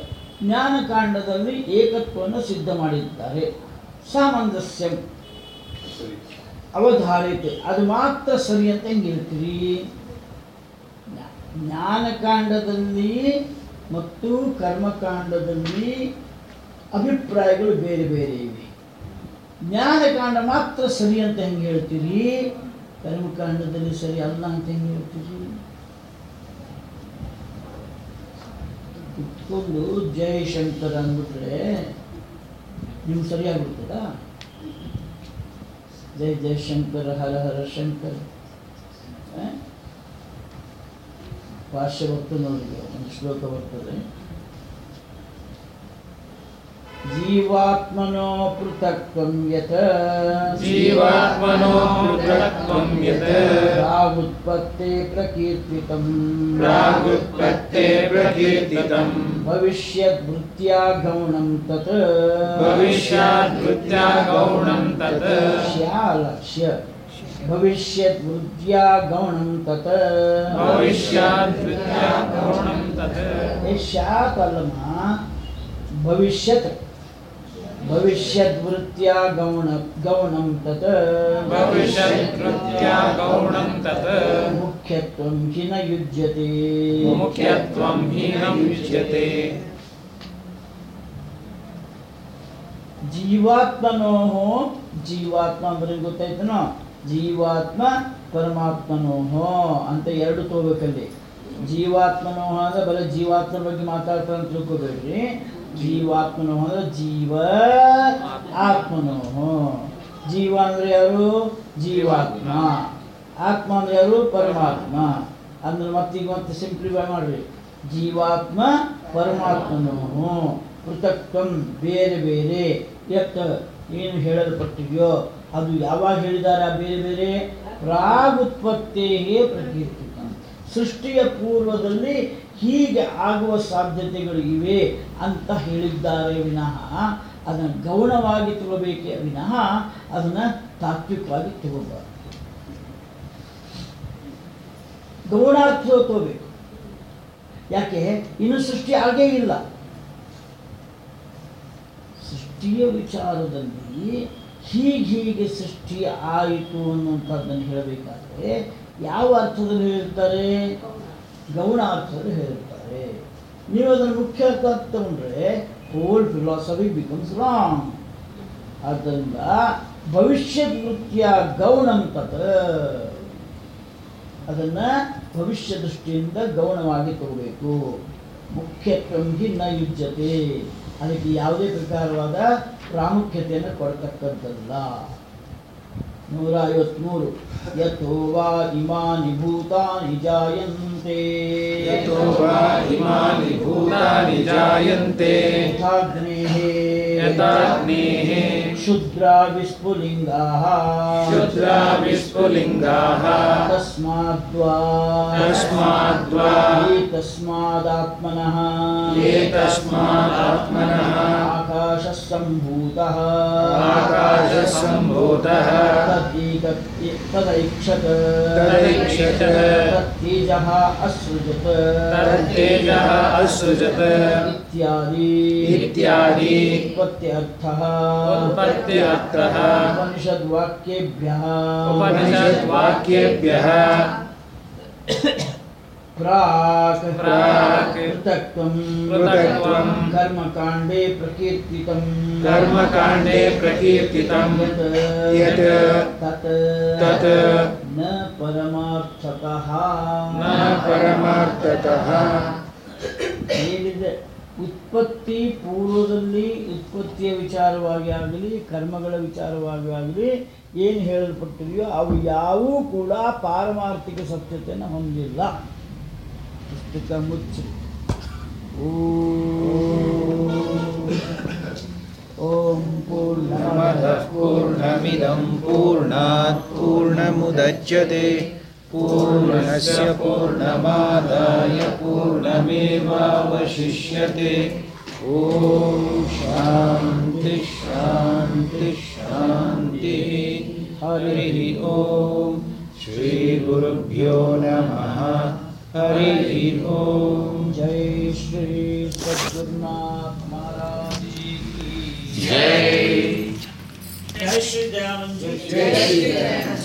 ಜ್ಞಾನಕಾಂಡದಲ್ಲಿ ಏಕತ್ವವನ್ನು ಸಿದ್ಧ ಮಾಡಿದ್ದಾರೆ ಸಾಮಂಜಸ್ಯ ಸರಿ ಅವಧಾರಿತೆ ಅದು ಮಾತ್ರ ಸರಿ ಅಂತ ಹೆಂಗೆ ಹೇಳ್ತೀರಿ ಜ್ಞಾ- ಜ್ಞಾನಕಾಂಡದಲ್ಲಿ ಮತ್ತು ಕರ್ಮಕಾಂಡದಲ್ಲಿ ಅಭಿಪ್ರಾಯಗಳು ಬೇರೆ ಬೇರೆ ಇವೆ ಜ್ಞಾನಕಾಂಡ ಮಾತ್ರ ಸರಿ ಅಂತ ಹೆಂಗೆ ಹೇಳ್ತೀರಿ ಕರ್ಮಕಾಂಡದಲ್ಲಿ ಸರಿ ಅಲ್ಲ ಅಂತ ಹೆಂಗೆ ಹೇಳ್ತೀರಿ ಕುತ್ಕೊಂಡು ಜೈ ಶಂಕರ್ ಅಂದ್ಬಿಟ್ರೆ ನಿಮ್ಗೆ ಸರಿಯಾಗ್ಬಿಡ್ತದಾ ಜೈ ಜೈ ಶಂಕರ ಹರ ಹರ ಶಂಕರ್ ಆ? ಭಾಷ್ಯ ಬರ್ತದೆ ನೋಡಿ ಒಂದು ಶ್ಲೋಕ ಬರ್ತದೆ ಜೀವಾತ್ಮನೋ ಪೃಥಕ್ತ್ವಂ ಯತ್ ಜೀವಾತ್ಮನೋ ಪೃಥಕ್ತ್ವಂ ಯತ್ ಪ್ರಾಗುತ್ಪತ್ತೆ ಪ್ರಕೀರ್ತಿತಂ ಪ್ರಾಗುತ್ಪತ್ತೆ ಪ್ರಕೀರ್ತಿತಂ ಭವಿಷ್ಯದ್ವೃತ್ತ್ಯಾ ಗೌಣಂ ತತ್ ಭವಿಷ್ಯಾದ್ವೃತ್ತ್ಯಾ ಗೌಣಂ ತತ್ ಶ್ಯಾಲಕ್ಷ್ಯ ಭವಿಷ್ಯದ್ವೃತ್ತ್ಯಾ ಗೌಣಂ ತತ್ ಭವಿಷ್ಯಾದ್ವೃತ್ತ್ಯಾ ಗೌಣಂ ತತ್ ಏ ಶಾತ್ ಅಲ್ಲಮ್ಮ ಭವಿಷ್ಯತ್ ಭವಿಷ್ಯದ್ವೃತ್ತ್ಯಾ ಗೌಣ ಗೌಣಂ ತತ್ ಭವಿಷ್ಯದ್ವೃತ್ತ್ಯಾ ಗೌಣಂ ತತ್ ಮುಖ್ಯತ್ವಂ ಹಿ ನ ಯುಜ್ಯತೆ ಮುಖ್ಯತ್ವಂ ಹೀನಂ ಯುಜ್ಯತೆ ಜೀವಾತ್ಮನೋ ಜೀವಾತ್ಮ ಅಂದ್ರೆ ಗೊತ್ತಾಯ್ತನೋ ಜೀವಾತ್ಮ ಪರಮಾತ್ಮನೋಹೋ ಅಂತ ಎರಡು ತಗೋಬೇಕಲ್ಲಿ ಜೀವಾತ್ಮನೋಹ ಅಂದ್ರೆ ಬರೀ ಜೀವಾತ್ಮ ಬಗ್ಗೆ ಮಾತಾಡ್ತಾರೆ ಅಂತ ತಿಳ್ಕೊಬೇಡ್ರಿ ಜೀವಾತ್ಮನೋಹ ಅಂದ್ರೆ ಜೀವ ಆತ್ಮನೋಹೋ ಜೀವ ಅಂದ್ರೆ ಯಾರು ಜೀವಾತ್ಮ ಆತ್ಮ ಅಂದ್ರೆ ಯಾರು ಪರಮಾತ್ಮ ಅಂದ್ರೆ ಮತ್ತೀಗ ಮತ್ತೆ ಸಿಂಪ್ಲಿಫೈ ಮಾಡ್ರಿ ಜೀವಾತ್ಮ ಪರಮಾತ್ಮನೋಹೋ ಪೃಥಕ್ತ್ವಂ ಬೇರೆ ಬೇರೆ ಯತ್ ಏನು ಹೇಳಲ್ಪಟ್ಟಿದೆಯೋ ಅದು ಯಾವಾಗ ಹೇಳಿದಾರ ಬೇರೆ ಬೇರೆ ಪ್ರಾಗುತ್ಪತ್ತೇಗೆ ಪ್ರಕೀರ್ತಿತ ಸೃಷ್ಟಿಯ ಪೂರ್ವದಲ್ಲಿ ಹೀಗೆ ಆಗುವ ಸಾಧ್ಯತೆಗಳು ಇವೆ ಅಂತ ಹೇಳಿದ್ದಾರೆ ವಿನಃ ಅದನ್ನು ಗೌಣವಾಗಿ ತಗೋಬೇಕೇ ವಿನಃ ಅದನ್ನು ತಾತ್ವಿಕವಾಗಿ ತಗೋಬಾರ್ದು ಗೌಣಾರ್ಥ ತಗೋಬೇಕು ಯಾಕೆ ಇನ್ನು ಸೃಷ್ಟಿ ಆಗೇ ಇಲ್ಲ ಸೃಷ್ಟಿಯ ವಿಚಾರದಲ್ಲಿ ಹೀಗೆ ಹೀಗೆ ಸೃಷ್ಟಿ ಆಯಿತು ಅನ್ನುವಂಥದ್ದನ್ನು ಹೇಳಬೇಕಾದ್ರೆ ಯಾವ ಅರ್ಥದಲ್ಲಿ ಹೇಳಿರ್ತಾರೆ ಗೌಣ ಅರ್ಥದಲ್ಲಿ ಹೇಳಿರ್ತಾರೆ ನೀವು ಅದನ್ನು ಮುಖ್ಯ ಅರ್ಥ ತಗೊಂಡ್ರೆ ಹೋಲ್ ಫಿಲಾಸಫಿ ಬಿಕಮ್ಸ್ ರಾಂಗ್ ಆದ್ದರಿಂದ ಭವಿಷ್ಯದ ನೃತ್ಯ ಗೌಣಂ ತತ್ ಅದನ್ನು ಭವಿಷ್ಯ ದೃಷ್ಟಿಯಿಂದ ಗೌಣವಾಗಿ ತಗೋಬೇಕು ಮುಖ್ಯತ್ವಂ ಹಿ ನ ಯುಜ್ಯತೆ ಅದಕ್ಕೆ ಯಾವುದೇ ಪ್ರಕಾರವಾದ ಪ್ರಾಮುಖ್ಯತೆಯನ್ನು ಕೊಡ್ತಕ್ಕಂಥದ್ದಲ್ಲ ನೂರ ಐವತ್ಮೂರು ಯಥೋ ವಾ ಇಮಾನಿ ಭೂತಾನಿ ಜಾಯಂತೆ ಯತೋ ವಾ ಇಮಾನಿ ಭೂತಾನಿ ಜಾಯಂತೆ ಯಥಾಗ್ನೇಃ ಯಥಾಗ್ನೇಃ ಕ್ಷುದ್ರಾ ವಿಸ್ಫುಲಿಂಗಾಃ ಕ್ಷುದ್ರಾ ವಿಸ್ಫುಲಿಂಗಾಃ ತಸ್ಮಾದ್ವಾ ತಸ್ಮಾದ್ವಾ ಏತಸ್ಮಾದಾತ್ಮನಃ ಏತಸ್ಮಾದಾತ್ಮನಃ ಆಕಾಶಸಂಭೂತಃ ಆಕಾಶಸಂಭೂತಃ ತದೇಕ ತದೈಕ್ಷತ ತದೈಕ್ಷತ ತತ್ತೇಜಃ ಅಸೃಜತ್ ತತ್ತೇಜಃ ಅಸೃಜತ್ ಇತ್ಯಾದಿ ಇತ್ಯಾದಿ ಉತ್ಪತ್ತ್ಯರ್ಥಃ ಉತ್ಪತ್ತ್ಯರ್ಥಃ ಉಪನಿಷದ್ವಾಕ್ಯೇಭ್ಯಃ उपनिषद्वाक्येभ्यः ಪ್ರಾಕ್ ಪ್ರಾಕ್ ಪೃಥಕ್ತ್ವಂ ಪೃಥಕ್ತ್ವಂ ಕರ್ಮಕಾಂಡೇ ಪ್ರಕೀರ್ತಿತಂ कर्मकाण्डे प्रकीर्तितं ಯತ್ यत् ತತ್ तत् ನ ಪರಮಾರ್ಥತಃ न परमार्थतः ಹೇಳಿದೆ ಉತ್ಪತ್ತಿ ಪೂರ್ವದಲ್ಲಿ ಉತ್ಪತ್ತಿಯ ವಿಚಾರವಾಗಿ ಆಗಲಿ ಕರ್ಮಗಳ ವಿಚಾರವಾಗಿ ಆಗಲಿ ಏನು ಹೇಳಲ್ಪಟ್ಟಿದೆಯೋ ಅವು ಯಾವೂ ಕೂಡ ಪಾರಮಾರ್ಥಿಕ ಸತ್ಯತೆಯನ್ನು ಹೊಂದಿಲ್ಲ ಪುಸ್ತಕ ಮುಚ್ಚಿ ಓಂ नमः ಪೂರ್ಣಮದಃ पूर्णमिदं पूर्णात् पूर्णमुदच्यते पूर्णस्य पूर्णमादाय पूर्णमेवावशिष्यते ॐ शान्ति शान्ति शान्तिः हरिः ॐ श्रीगुरुभ्यो नमः हरिः ॐ जय श्री सद्गुरुनाथ महाराज जी की जय ಜೈ ಶ್ರೀ ದಯಾನಂದ್ ಜಿ ಜೈ ಶ್ರೀ ದಯಾನಂದ